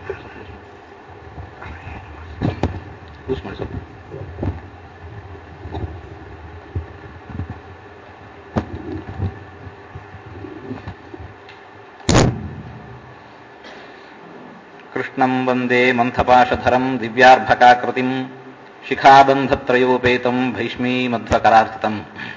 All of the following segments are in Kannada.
ಯೂಸ್ ಮಾಡಿ ಸ್ವಲ್ಪ ಕೃಷ್ಣಂ ವಂದೇ ಮಂಥಪಾಶಧರಂ ದಿವ್ಯಾರ್ಭಕಾಕೃತಿಂ ಶಿಖಾಬಂಧತ್ರಯೋಪೇತಂ ಭೈಷ್ಮೀ ಮಧ್ವಕರಾರ್ಥಿತಂ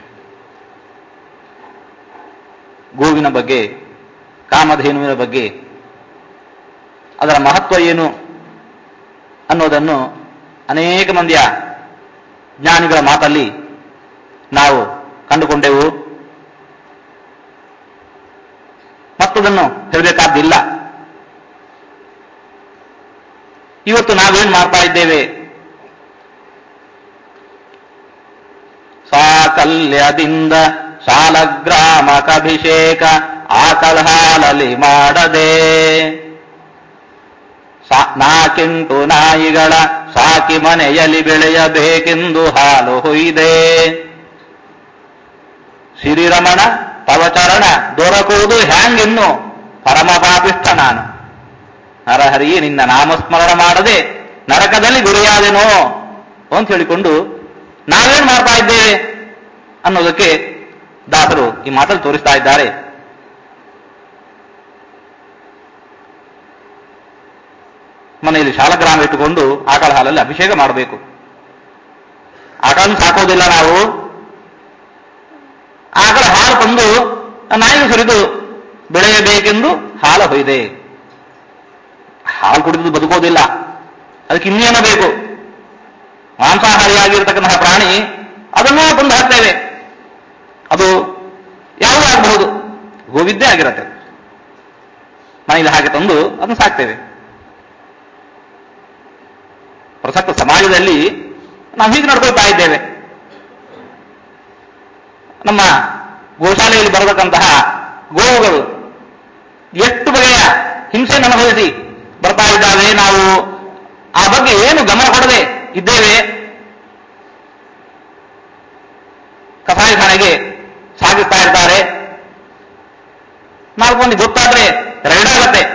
ಗೋವಿನ ಬಗ್ಗೆ ಕಾಮಧೇನುವಿನ ಬಗ್ಗೆ ಅದರ ಮಹತ್ವ ಏನು ಅನ್ನೋದನ್ನು ಅನೇಕ ಮಂದಿಯ ಜ್ಞಾನಿಗಳ ಮಾತಲ್ಲಿ ನಾವು ಕಂಡುಕೊಂಡೆವು ಮತ್ತದನ್ನು ಹೇಳಬೇಕಾದ್ದಿಲ್ಲ ಇವತ್ತು ನಾವೇನ್ ಮಾಡ್ತಾ ಇದ್ದೇವೆ ಸಾಕಲ್ಯದಿಂದ ಶಾಲಗ್ರಾಮಕಭಿಷೇಕ ಆಕಲ್ಹಾಲಲಿ ಮಾಡದೆ ನಾಕೆಂಟು ನಾಯಿಗಳ ಸಾಕಿ ಮನೆಯಲ್ಲಿ ಬೆಳೆಯಬೇಕೆಂದು ಹಾಲು ಹೊಯ್ದೆ ಶ್ರೀರಮಣ ತವಚರಣ ದೊರಕುವುದು ಹ್ಯಾಂಗಿನ್ನು ಪರಮ ಪಾಪಿಷ್ಠ ನಾನು ನರಹರಿ ನಿನ್ನ ನಾಮಸ್ಮರಣ ಮಾಡದೆ ನರಕದಲ್ಲಿ ಗುರಿಯಾದೆನೋ ಅಂತ ಹೇಳಿಕೊಂಡು ನಾವೇನ್ ಮಾಡ್ತಾ ಇದ್ದೇವೆ ಅನ್ನೋದಕ್ಕೆ ದಾಸರು ಈ ಮಾತಲ್ಲಿ ತೋರಿಸ್ತಾ ಇದ್ದಾರೆ ಮನೆಯಲ್ಲಿ ಶಾಲಗ್ರಾಮ ಇಟ್ಟುಕೊಂಡು ಆಕಳ ಹಾಲಲ್ಲಿ ಅಭಿಷೇಕ ಮಾಡಬೇಕು ಆಕಳ ಸಾಕೋದಿಲ್ಲ ನಾವು ಆಕಳ ಹಾಲು ತಂದು ನಾಯಿಗೆ ಸುರಿದು ಬೆಳೆಯಬೇಕೆಂದು ಹಾಲು ಹೊಯ್ದೆ ಹಾಲು ಕುಡಿದು ಬದುಕೋದಿಲ್ಲ ಅದಕ್ಕೆ ಇನ್ನೇನು ಬೇಕು ಮಾಂಸಾಹಾರಿಯಾಗಿರ್ತಕ್ಕಂತಹ ಪ್ರಾಣಿ ಅದನ್ನೂ ತಂದು ಹಾಕ್ತೇವೆ ಅದು ಯಾವುದೂ ಆಗಬಹುದು ಗೋವಿದ್ದೇ ಆಗಿರತ್ತೆ ಮನೆಯಲ್ಲಿ ಹಾಗೆ ತಂದು ಅದನ್ನು ಸಾಕ್ತೇವೆ ಪ್ರಸಕ್ತ ಸಮಾಜದಲ್ಲಿ ನಾವು ಹೀಗೆ ನಡ್ಕೊಳ್ತಾ ಇದ್ದೇವೆ ನಮ್ಮ ಗೋಶಾಲೆಯಲ್ಲಿ ಬರತಕ್ಕಂತಹ ಗೋವುಗಳು ಎಷ್ಟು ಬಗೆಯ ಹಿಂಸೆಯನ್ನು ಅನುಭವಿಸಿ ಬರ್ತಾ ಇದ್ದಾವೆ ನಾವು ಆ ಬಗ್ಗೆ ಏನು ಗಮನ ಕೊಡದೆ ಇದ್ದೇವೆ ಕಸಾಯಿಖಾನೆಗೆ ಸಾಗಿಸ್ತಾ ಇರ್ತಾರೆ ನಾಲ್ಕು ಮಂದಿ ಗೊತ್ತಾದ್ರೆ ಎರಡಾಗತ್ತೆ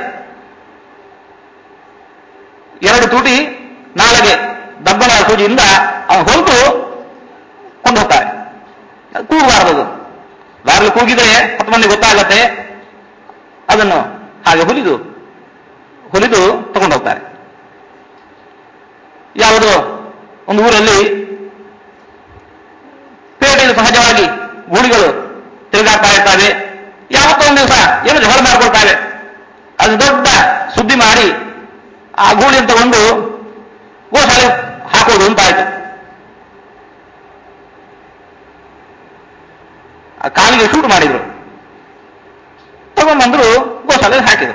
ಎರಡು ತೂಟಿ ನಾಳೆಗೆ ದಬ್ಬನ ಸೂಜಿಯಿಂದ ಅವನು ಹೊರಟು ಕೊಂಡು ಹೋಗ್ತಾರೆ ಕೂಗಬಾರದು ದಾರಲ್ಲಿ ಕೂಗಿದ್ರೆ ಹತ್ತು ಮಂದಿ ಗೊತ್ತಾಗತ್ತೆ ಅದನ್ನು ಹಾಗೆ ಹುಲಿದು ಹುಲಿದು ತಗೊಂಡು ಹೋಗ್ತಾರೆ ಯಾವುದೋ ಒಂದು ಊರಲ್ಲಿ ಪೇಟೆಯಲ್ಲಿ ಸಹಜವಾಗಿ ಗೂಳಿಗಳು ತಿರುಗಾಡ್ತಾ ಇರ್ತವೆ ಯಾವತ್ತೋ ಒಂದು ದಿವಸ ಏನು ಜಗಳ ಮಾಡ್ಕೊಳ್ತಾರೆ ಅದು ದೊಡ್ಡ ಸುದ್ದಿ ಮಾಡಿ ಆ ಗೂಳಿಯನ್ನು ತಗೊಂಡು ಗೋಶಾಲೆ ಹಾಕೋದು ಅಂತ ಆಯ್ತು ಆ ಕಾಲಿಗೆ ಶೂಟ್ ಮಾಡಿದ್ರು ತಗೊಂಡ್ಬಂದ್ರು ಗೋಶಾಲೆ ಹಾಕಿದ್ರು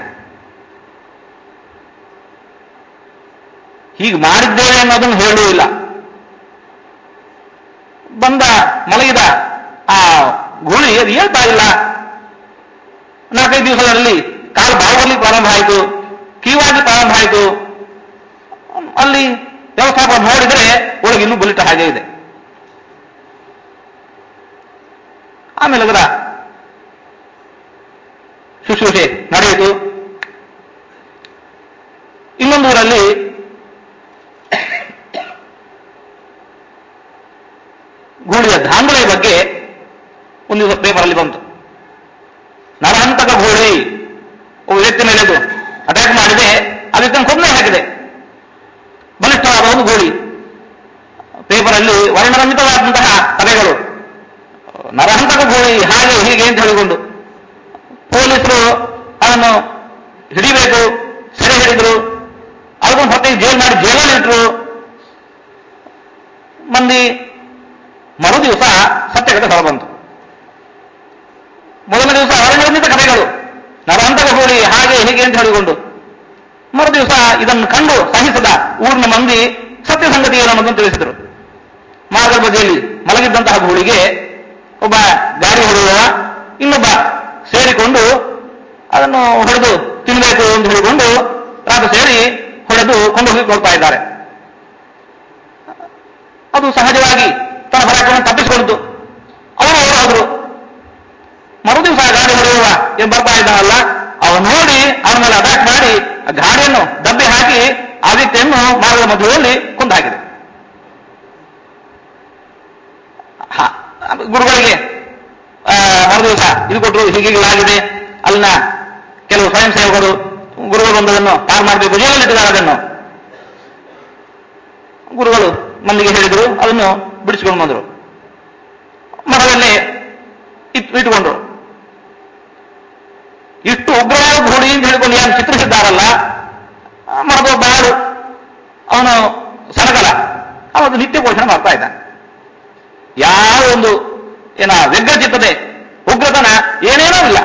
ಹೀಗೆ ಮಾಡಿದ್ದೇವೆ ಅನ್ನೋದನ್ನು ಹೇಳೂ ಇಲ್ಲ ಬಂದ ಮಲಗಿದ ಆ ಗುಳಿ ಅದು ಹೇಳ್ತಾ ಇಲ್ಲ ನಾಲ್ಕೈದು ದಿವಸಗಳಲ್ಲಿ ಕಾಲು ಬಾವು ಪ್ರಾರಂಭ ಆಯಿತು ಕೀವಾಗಿ ಪ್ರಾರಂಭ ಆಯಿತು ಅಲ್ಲಿ ವ್ಯವಸ್ಥಾಪಕ ನೋಡಿದರೆ ಒಳಗೆ ಇನ್ನೂ ಬಲಿಟ ಹಾಗೆ ಇದೆ ಆಮೇಲೆ ಅದರ ಶುಶ್ರೂಷೆ ನಡೆಯಿತು ಇನ್ನೊಂದು ಊರಲ್ಲಿ ಗೂಳಿಯ ದಾಂಧಲೆ ಬಗ್ಗೆ ಒಂದು ದಿವಸ ಪೇಪರಲ್ಲಿ ಬಂತು ನರಹಂತಕ ಗೂಳಿ ಒಬ್ಬ ವ್ಯಕ್ತಿ ಮೇಲೆದು ಅಟ್ಯಾಕ್ ಮಾಡಿದೆ ಅದಕ್ಕೆ ಕೊಂದನೆ ಹಾಕಿದೆ ಬಲಿಷ್ಠವಾದ ಒಂದು ಗೂಳಿ ಪೇಪರಲ್ಲಿ ವರ್ಣರಂಜಿತವಾದಂತಹ ಕಥೆಗಳು ನರಹಂತಕ ಗೂಳಿ ಹಾಗೆ ಹೀಗೆ ಅಂತ ಹೇಳಿಕೊಂಡು ಪೊಲೀಸರು ಅದನ್ನು ಹಿಡಿಬೇಕು ಸೆರೆ ಹಿಡಿದ್ರು ಅದಕ್ಕೊಂದು ಹೊತ್ತಿಗೆ ಜೈಲ್ ಮಾಡಿ ಜೈಲಲ್ಲಿ ಇಟ್ರು ಮಂದಿ ಮರು ದಿವಸ ಸತ್ಯಕತೆ ಹೊರ ಬಂತು ಮೊದಲ ದಿವಸ ವರ್ಣರಂಜಿತ ಕಥೆಗಳು ನರಹಂತಕ ಗೂಳಿ ಹಾಗೆ ಹೀಗೆ ಅಂತ ಹೇಳಿಕೊಂಡು ಮರು ದಿವಸ ಇದನ್ನು ಕಂಡು ಸಹಿಸದ ಊರಿನ ಮಂದಿ ಸತ್ಯ ಸಂಗತಿ ಏನು ಅನ್ನೋದನ್ನು ತಿಳಿಸಿದರು ಮಾರ್ಗ ಬದಿಯಲ್ಲಿ ಮಲಗಿದ್ದಂತಹ ಗೂಳಿಗೆ ಒಬ್ಬ ಗಾಡಿ ಹೊಡೆಯುವ ಇನ್ನೊಬ್ಬ ಸೇರಿಕೊಂಡು ಅದನ್ನು ಹೊಡೆದು ತಿನ್ನಬೇಕು ಅಂತ ಹೇಳಿಕೊಂಡು ರಾತ್ರಿ ಸೇರಿ ಹೊಡೆದು ಕೊಂಡು ಹೋಗಿ ಕೊಡ್ತಾ ಇದ್ದಾರೆ ಅದು ಸಹಜವಾಗಿ ತನ್ನ ಬರಕವನ್ನು ತಪ್ಪಿಸಿಕೊಂಡಿತು ಅವರು ಹೋದ್ರು ಮರು ದಿವಸ ಗಾಡಿ ಹೊಡೆಯುವ ಏನು ಬರ್ತಾ ಇದ್ದಾನಲ್ಲ ಅವನು ನೋಡಿ ಅವನ ಮೇಲೆ ಅಟ್ಯಾಕ್ ಮಾಡಿ ಆ ಗಾಡಿಯನ್ನು ದಬ್ಬೆ ಹಾಕಿ ಹಾಕಿ ಆ ವ್ಯಕ್ತಿಯನ್ನು ಮಾರ್ಗದ ಮಧ್ಯದಲ್ಲಿ ಕೊಂದು ಹಾಕಿದೆ ಹ, ಗುರುಗಳಿಗೆ ಆ, ಮರುದಿವಸ ಇದು ಕೊಟ್ಟರು ಹೀಗೀಗಲಾಗಿದೆ ಅಲ್ಲಿನ ಕೆಲವು ಸ್ವಯಂ ಸೇವಕರು ಗುರುಗಳು ಬಂದದನ್ನು ಪಾರು ಮಾಡಬೇಕು ಜೈಲಲ್ಲಿಟ್ಟಿದ್ದಾರೆ ಅದನ್ನು ಗುರುಗಳು ಮಂದಿಗೆ ಹೇಳಿದರು ಅದನ್ನು ಬಿಡಿಸಿಕೊಂಡು ಬಂದರು ಮಠದಲ್ಲಿ ಇಟ್ ಇಟ್ಟುಕೊಂಡ್ರು ಇಷ್ಟು ಉಗ್ರವಾದ ಘೋಡಿ ಅಂತ ಹೇಳಿಕೊಂಡು ಯಾರು ಚಿತ್ರಿಸಿದ್ದಾರಲ್ಲ ಆ ಮರದ ಬಾಳು ಅವನು ಸನಗಲ ಅವನು ನಿತ್ಯ ಪೋಷಣೆ ಮಾಡ್ತಾ ಇದ್ದಾನೆ ಯಾವ ಒಂದು ಏನ ವ್ಯಗ್ರಚಿತ್ತತೆ ಉಗ್ರತನ ಏನೇನೂ ಇಲ್ಲ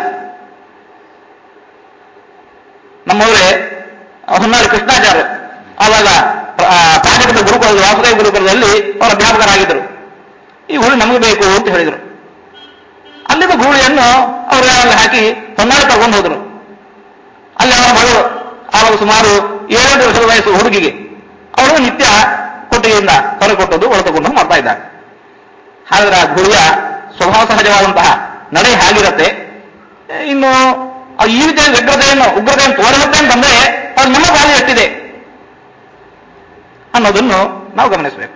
ನಮ್ಮವರೇ ಹೊನ್ನಾಳಿ ಕೃಷ್ಣಾಚಾರ್ಯ ಆವಾಗ ಪ್ರಾಜೆಕ್ಟ್ ಗುರುಕುಲದ ವಾಸುದೇವ ಗುರುಕುಲದಲ್ಲಿ ಅವರ ಅಧ್ಯಾಪಕರಾಗಿದ್ದರು ಈ ಹುಳಿ ನಮಗೆ ಬೇಕು ಅಂತ ಹೇಳಿದರು ಅಲ್ಲಿದ್ದ ಗೂಳಿಯನ್ನು ಅವರು ಅಲ್ಲಿ ಹಾಕಿ ಹೊನ್ನಾಳಿ ತಗೊಂಡು ಹೋದರು ಅಲ್ಲಿ ಅವರ ಮಗಳು ಆವಾಗ ಸುಮಾರು ಏಳೆಂಟು ವರ್ಷದ ವಯಸ್ಸು ಹುಡುಗಿಗೆ ಅವಳು ನಿತ್ಯ ಕೊಟ್ಟಿಗೆಯಿಂದ ಹೊರ ಕೊಟ್ಟದ್ದು ಒಳ ತಗೊಂಡು ಮಾಡ್ತಾ ಇದ್ದಾರೆ ಹಾಗಾದ್ರೆ ಆ ಗುಳಿಯ ಸ್ವಭಾವ ಸಹಜವಾದಂತಹ ನಡೆ ಹಾಗಿರತ್ತೆ ಇನ್ನು ಆ ಈ ರೀತಿಯ ವ್ಯಗ್ರತೆಯನ್ನು ಉಗ್ರತೆಯನ್ನು ತೋರಿಸುತ್ತೆ ಅಂತಂದ್ರೆ ಅದು ನಮ್ಮ ಪಾಲಿ ಎಷ್ಟಿದೆ ಅನ್ನೋದನ್ನು ನಾವು ಗಮನಿಸಬೇಕು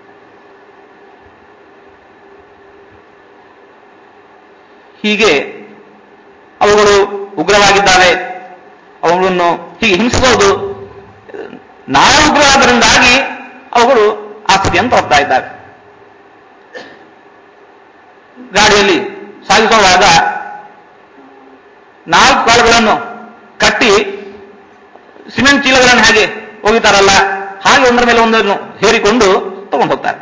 ಹೀಗೆ ಅವುಗಳು ಉಗ್ರವಾಗಿದ್ದಾವೆ ಅವುಗಳನ್ನು ಹೀಗೆ ಹಿಂಸಿಸೋದು ನಾವು ಉಗ್ರವಾದ್ದರಿಂದಾಗಿ ಅವುಗಳು ಆ ಸ್ಥಿತಿಯನ್ನು ತೋರ್ತಾ ಇದ್ದಾವೆ ಗಾಡಿಯಲ್ಲಿ ಸಾಗಿಸುವಾಗ ನಾಲ್ಕು ಕಾಳುಗಳನ್ನು ಕಟ್ಟಿ ಸಿಮೆಂಟ್ ಚೀಲಗಳನ್ನು ಹಾಗೆ ಹೋಗಿತಾರಲ್ಲ ಹಾಗೆ ಒಂದರ ಮೇಲೆ ಒಂದನ್ನು ಹೇರಿಕೊಂಡು ತಗೊಂಡು ಹೋಗ್ತಾರೆ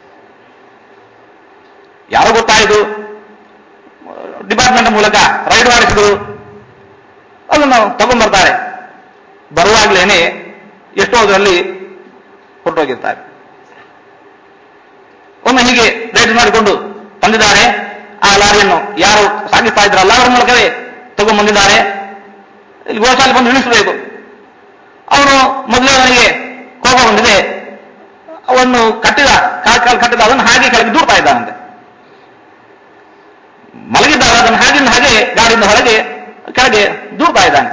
ಯಾರೋ ಗೊತ್ತಾಯಿತು ಡಿಪಾರ್ಟ್ಮೆಂಟ್ ಮೂಲಕ ರೈಡ್ ಮಾಡಿಸಿದ್ರು ಅದನ್ನು ತಗೊಂಡ್ಬರ್ತಾರೆ ಬರುವಾಗಲೇನೆ ಎಷ್ಟೋ ಅದರಲ್ಲಿ ಹೊರಟೋಗಿರ್ತಾರೆ ಒಮ್ಮೆ ಹೀಗೆ ರೈಡ್ ಮಾಡಿಕೊಂಡು ಬಂದಿದ್ದಾರೆ ಆ ಲಾರಿಯನ್ನು ಯಾರು ಸಾಗಿಸ್ತಾ ಇದ್ರಲ್ಲ ಅವರ ಮೂಲಕವೇ ತಗೊಂಡ್ಬಂದಿದ್ದಾರೆ ಇಲ್ಲಿ ಗೋಶಾಲೆ ಬಂದು ಇಳಿಸಬೇಕು ಅವನು ಮೊದಲೇ ಅವನಿಗೆ ಕೋಪ ಬಂದಿದೆ ಅವನ್ನು ಕಟ್ಟಿದ ಕಾಲ್ ಕಾಲು ಕಟ್ಟಿದ ಅದನ್ನು ಹಾಗೆ ಕೆಳಗೆ ದೂರ್ತಾ ಇದ್ದಾನಂತೆ ಮಲಗಿದ್ದಾಗ ಅದನ್ನು ಹಾಗಿಂದ ಹಾಗೆ ಗಾಡಿಯಿಂದ ಹೊರಗೆ ಕೆಳಗೆ ದೂರ್ತಾ ಇದ್ದಾನೆ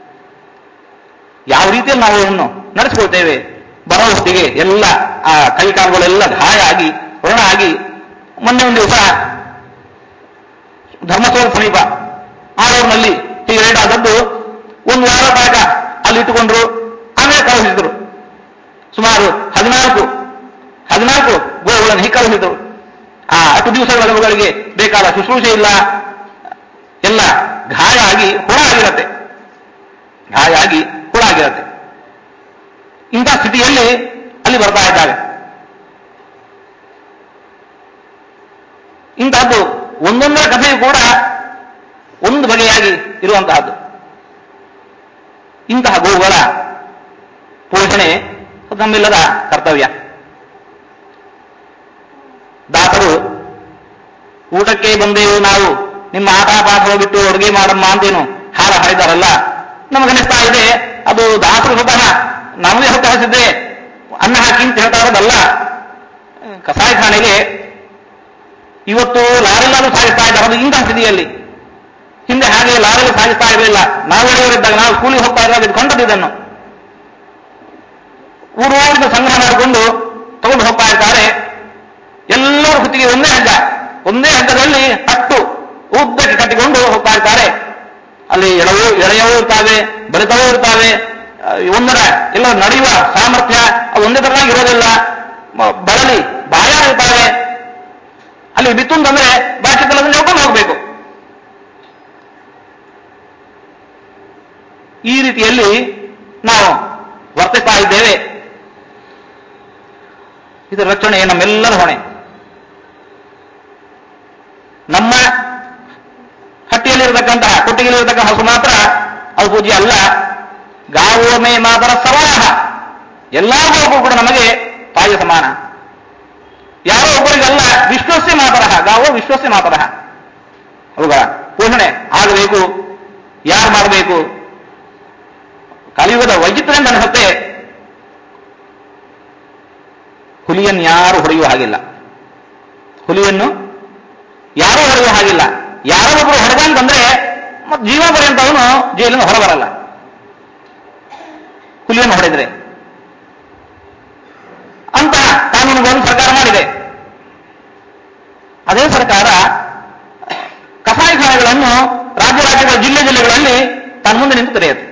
ಯಾವ ರೀತಿಯಲ್ಲಿ ನಾವು ಅವನು ನಡೆಸಿಕೊಳ್ತೇವೆ ಬರೋ ಹೊತ್ತಿಗೆ ಎಲ್ಲ ಆ ಕೈ ಕಾಲುಗಳೆಲ್ಲ ಗಾಯ ಆಗಿ ವ್ರಣ ಆಗಿ ಮೊನ್ನೆ ಒಂದು ದಿವಸ ಧರ್ಮಸ್ಥಳ ಸಮೀಪ ಆರೂರಿನಲ್ಲಿ ಹೀಗೆ ರೈಡ್ ಆದದ್ದು ಒಂದು ವಾರ ತನಕ ಅಲ್ಲಿ ಇಟ್ಟುಕೊಂಡ್ರು ಆಮೇಲೆ ಕಳುಹಿಸಿದ್ರು ಸುಮಾರು ಹದಿನಾಲ್ಕು ಹದಿನಾಲ್ಕು ಗೋವುಗಳನ್ನು ಹೀಗೆ ಕಳುಹಿಸಿದ್ರು ಆ ಅಷ್ಟು ದಿವಸಗಳ ಅವುಗಳಿಗೆ ಬೇಕಾದ ಶುಶ್ರೂಷೆ ಇಲ್ಲ ಎಲ್ಲ ಗಾಯ ಆಗಿ ಹುಳ ಆಗಿರತ್ತೆ ಗಾಯ ಆಗಿ ಹುಳ ಆಗಿರತ್ತೆ ಇಂಥ ಸ್ಥಿತಿಯಲ್ಲಿ ಅಲ್ಲಿ ಬರ್ತಾ ಇದ್ದಾವೆ ಇಂತಹದ್ದು ಒಂದೊಂದರ ಕಥೆಯು ಕೂಡ ಒಂದು ಬಗೆಯಾಗಿ ಇರುವಂತಹದ್ದು ಇಂತಹ ಗೋವುಗಳ ಪೋಷಣೆ ಅದು ನಮ್ಮೆಲ್ಲರ ಕರ್ತವ್ಯ ದಾಸರು ಊಟಕ್ಕೆ ಬಂದೆವು ನಾವು ನಿಮ್ಮ ಆಟ ಪಾಠ ಬಿಟ್ಟು ಅಡುಗೆ ಮಾಡಮ್ಮ ಅಂತೇನು ಹಾರ ಹಾಡಿದಾರಲ್ಲ ನಮಗನಿಸ್ತಾ ಇದೆ ಅದು ದಾಸರು ಸ್ವತಃ ನಮಗೆ ಹೊತ್ತು ಹಸಿದ್ರೆ ಅನ್ನ ಹಾಕಿ ಅಂತ ಹೇಳ್ತಾ ಇರೋದಲ್ಲ ಕಸಾಯಿಖಾನೆಗೆ ಇವತ್ತು ಲಾರಿಲಾದ್ರೂ ಸಾಗಿಸ್ತಾ ಇದ್ದಾರೆ ಅದು ಇಂತಹ ಸ್ಥಿತಿಯಲ್ಲಿ ಹಿಂದೆ ಹಾಗೆ ಲಾರಿಯಲ್ಲಿ ಸಾಗಿಸ್ತಾ ಇರಲಿಲ್ಲ ನಾವು ಎಳೆಯವರಿದ್ದಾಗ ನಾವು ಸ್ಕೂಲಿಗೆ ಹೋಗ್ತಾ ಇರುವಾಗ ಇದು ಕಂಡದ್ದು ಇದನ್ನು ಊರೂರಿನ ಸಂಗ್ರಹ ಮಾಡಿಕೊಂಡು ತಗೊಂಡು ಹೋಗ್ತಾ ಇರ್ತಾರೆ ಎಲ್ಲರ ಹೊತ್ತಿಗೆ ಒಂದೇ ಹಗ್ಗ ಒಂದೇ ಹಗ್ಗದಲ್ಲಿ ಹಟ್ಟು ಉದ್ದಕ್ಕೆ ಕಟ್ಟಿಕೊಂಡು ಹೋಗ್ತಾ ಇರ್ತಾರೆ ಅಲ್ಲಿ ಎಡವೂ ಎಳೆಯವೂ ಇರ್ತಾವೆ ಬಲಿತವೂ ಇರ್ತಾವೆ ಆ, ಒಂದರ ಎಲ್ಲ ನಡೆಯುವ ಸಾಮರ್ಥ್ಯ ಅದು ಒಂದೇ ತರನಾಗಿ ಇರೋದಿಲ್ಲ ಮ- ಬಳಲಿ ಬಾಯ ಇರ್ತಾವೆ ಅಲ್ಲಿ ಬಿತ್ತು ಅಂತಂದ್ರೆ ಬಾಕಿ ತಲದಲ್ಲಿ ಹೇಳ್ಕೊಂಡು ಹೋಗಬೇಕು ಈ ರೀತಿಯಲ್ಲಿ ನಾವು ವರ್ತಿಸ್ತಾ ಇದ್ದೇವೆ ಇದರ ರಕ್ಷಣೆ ನಮ್ಮೆಲ್ಲರ ಹೊಣೆ ನಮ್ಮ ಹಟ್ಟಿಯಲ್ಲಿರತಕ್ಕಂತಹ ಕೊಟ್ಟಿಗೆಯಲ್ಲಿರತಕ್ಕಂತಹ ಹಸು ಮಾತ್ರ ಅದು ಪೂಜ್ಯ ಅಲ್ಲ ಗಾವೋಮೆ ಮಾತರ ಸವಾಹ ಎಲ್ಲಾ ಗೋಗೂ ಕೂಡ ನಮಗೆ ತಾಯಿಯ ಸಮಾನ ಯಾರೋ ಒಬ್ಬರಿಗಲ್ಲ ವಿಶ್ವಸ್ಯ ಮಾತರಹ ಗಾವೋ ವಿಶ್ವಸ್ಯ ಮಾತರಹ ಅವುಗಳ ಪೋಷಣೆ ಆಗಬೇಕು ಯಾರು ಮಾಡಬೇಕು ಕಲಿಯುಗದ ವೈಚಿತ್ರ್ಯ ಅಂತ ಅನಿಸುತ್ತೆ ಹುಲಿಯನ್ನು ಯಾರು ಹೊಡೆಯುವ ಹಾಗಿಲ್ಲ ಹುಲಿಯನ್ನು ಯಾರೂ ಹೊಡೆಯುವ ಹಾಗಿಲ್ಲ ಯಾರೋ ಒಬ್ಬರು ಹೊಡೆದ ಅಂತಂದ್ರೆ ಮತ್ತೆ ಜೀವ ಪರ್ಯಂತ ಅವನು ಜೈಲಿಂದ ಹೊರಬರಲ್ಲ ಹುಲಿಯನ್ನು ಹೊಡೆದ್ರೆ ಅಂತಹ ಕಾನೂನುಗಳನ್ನು ಸರ್ಕಾರ ಮಾಡಿದೆ ಅದೇ ಸರ್ಕಾರ ಕಸಾಯಿಖಾನೆಗಳನ್ನು ರಾಜ್ಯ ರಾಜ್ಯಗಳ ಜಿಲ್ಲೆ ಜಿಲ್ಲೆಗಳಲ್ಲಿ ತನ್ನ ಮುಂದೆ ನಿಂತು ತೆರೆಯುತ್ತೆ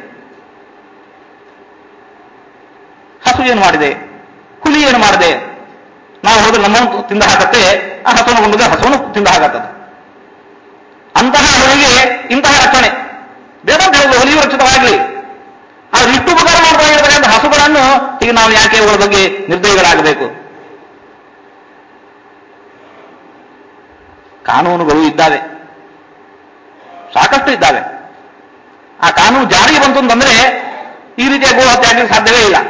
ಹಸು ಏನು ಮಾಡಿದೆ ಹುಲಿ ಏನು ಮಾಡಿದೆ ನಾವು ಹೋದ್ರೆ ನಮ್ಮನ್ನು ತಿಂದ ಹಾಕತ್ತೆ ಆ ಹಸುವನ್ನು ಕೊಂಡೋದ್ರೆ ಹಸುವನ್ನು ತಿಂದ ಹಾಕತ್ತದು ಅಂತಹ ಹುಲಿಗೆ ಇಂತಹ ರಕ್ಷಣೆ ಬೇಡ ಅಂತ ಹೇಳಿದ್ರು ಹುಲಿಯು ರಕ್ಷಿತವಾಗಲಿ ಆದ್ರೆ ಇಷ್ಟು ಉಪಕಾರ ಮಾಡ್ತಾ ಇರತಕ್ಕಂಥ ಹಸುಗಳನ್ನು ಈಗ ನಾವು ಯಾಕೆ ಅವುಗಳ ಬಗ್ಗೆ ನಿರ್ದಯಗಳಾಗಬೇಕು ಕಾನೂನುಗಳು ಇದ್ದಾವೆ ಸಾಕಷ್ಟು ಇದ್ದಾವೆ ಆ ಕಾನೂನು ಜಾರಿಗೆ ಬಂತು ಅಂತಂದ್ರೆ ಈ ರೀತಿಯ ಗೋ ಹತ್ಯೆ ಆಗಲಿಕ್ಕೆ ಸಾಧ್ಯವೇ ಇಲ್ಲ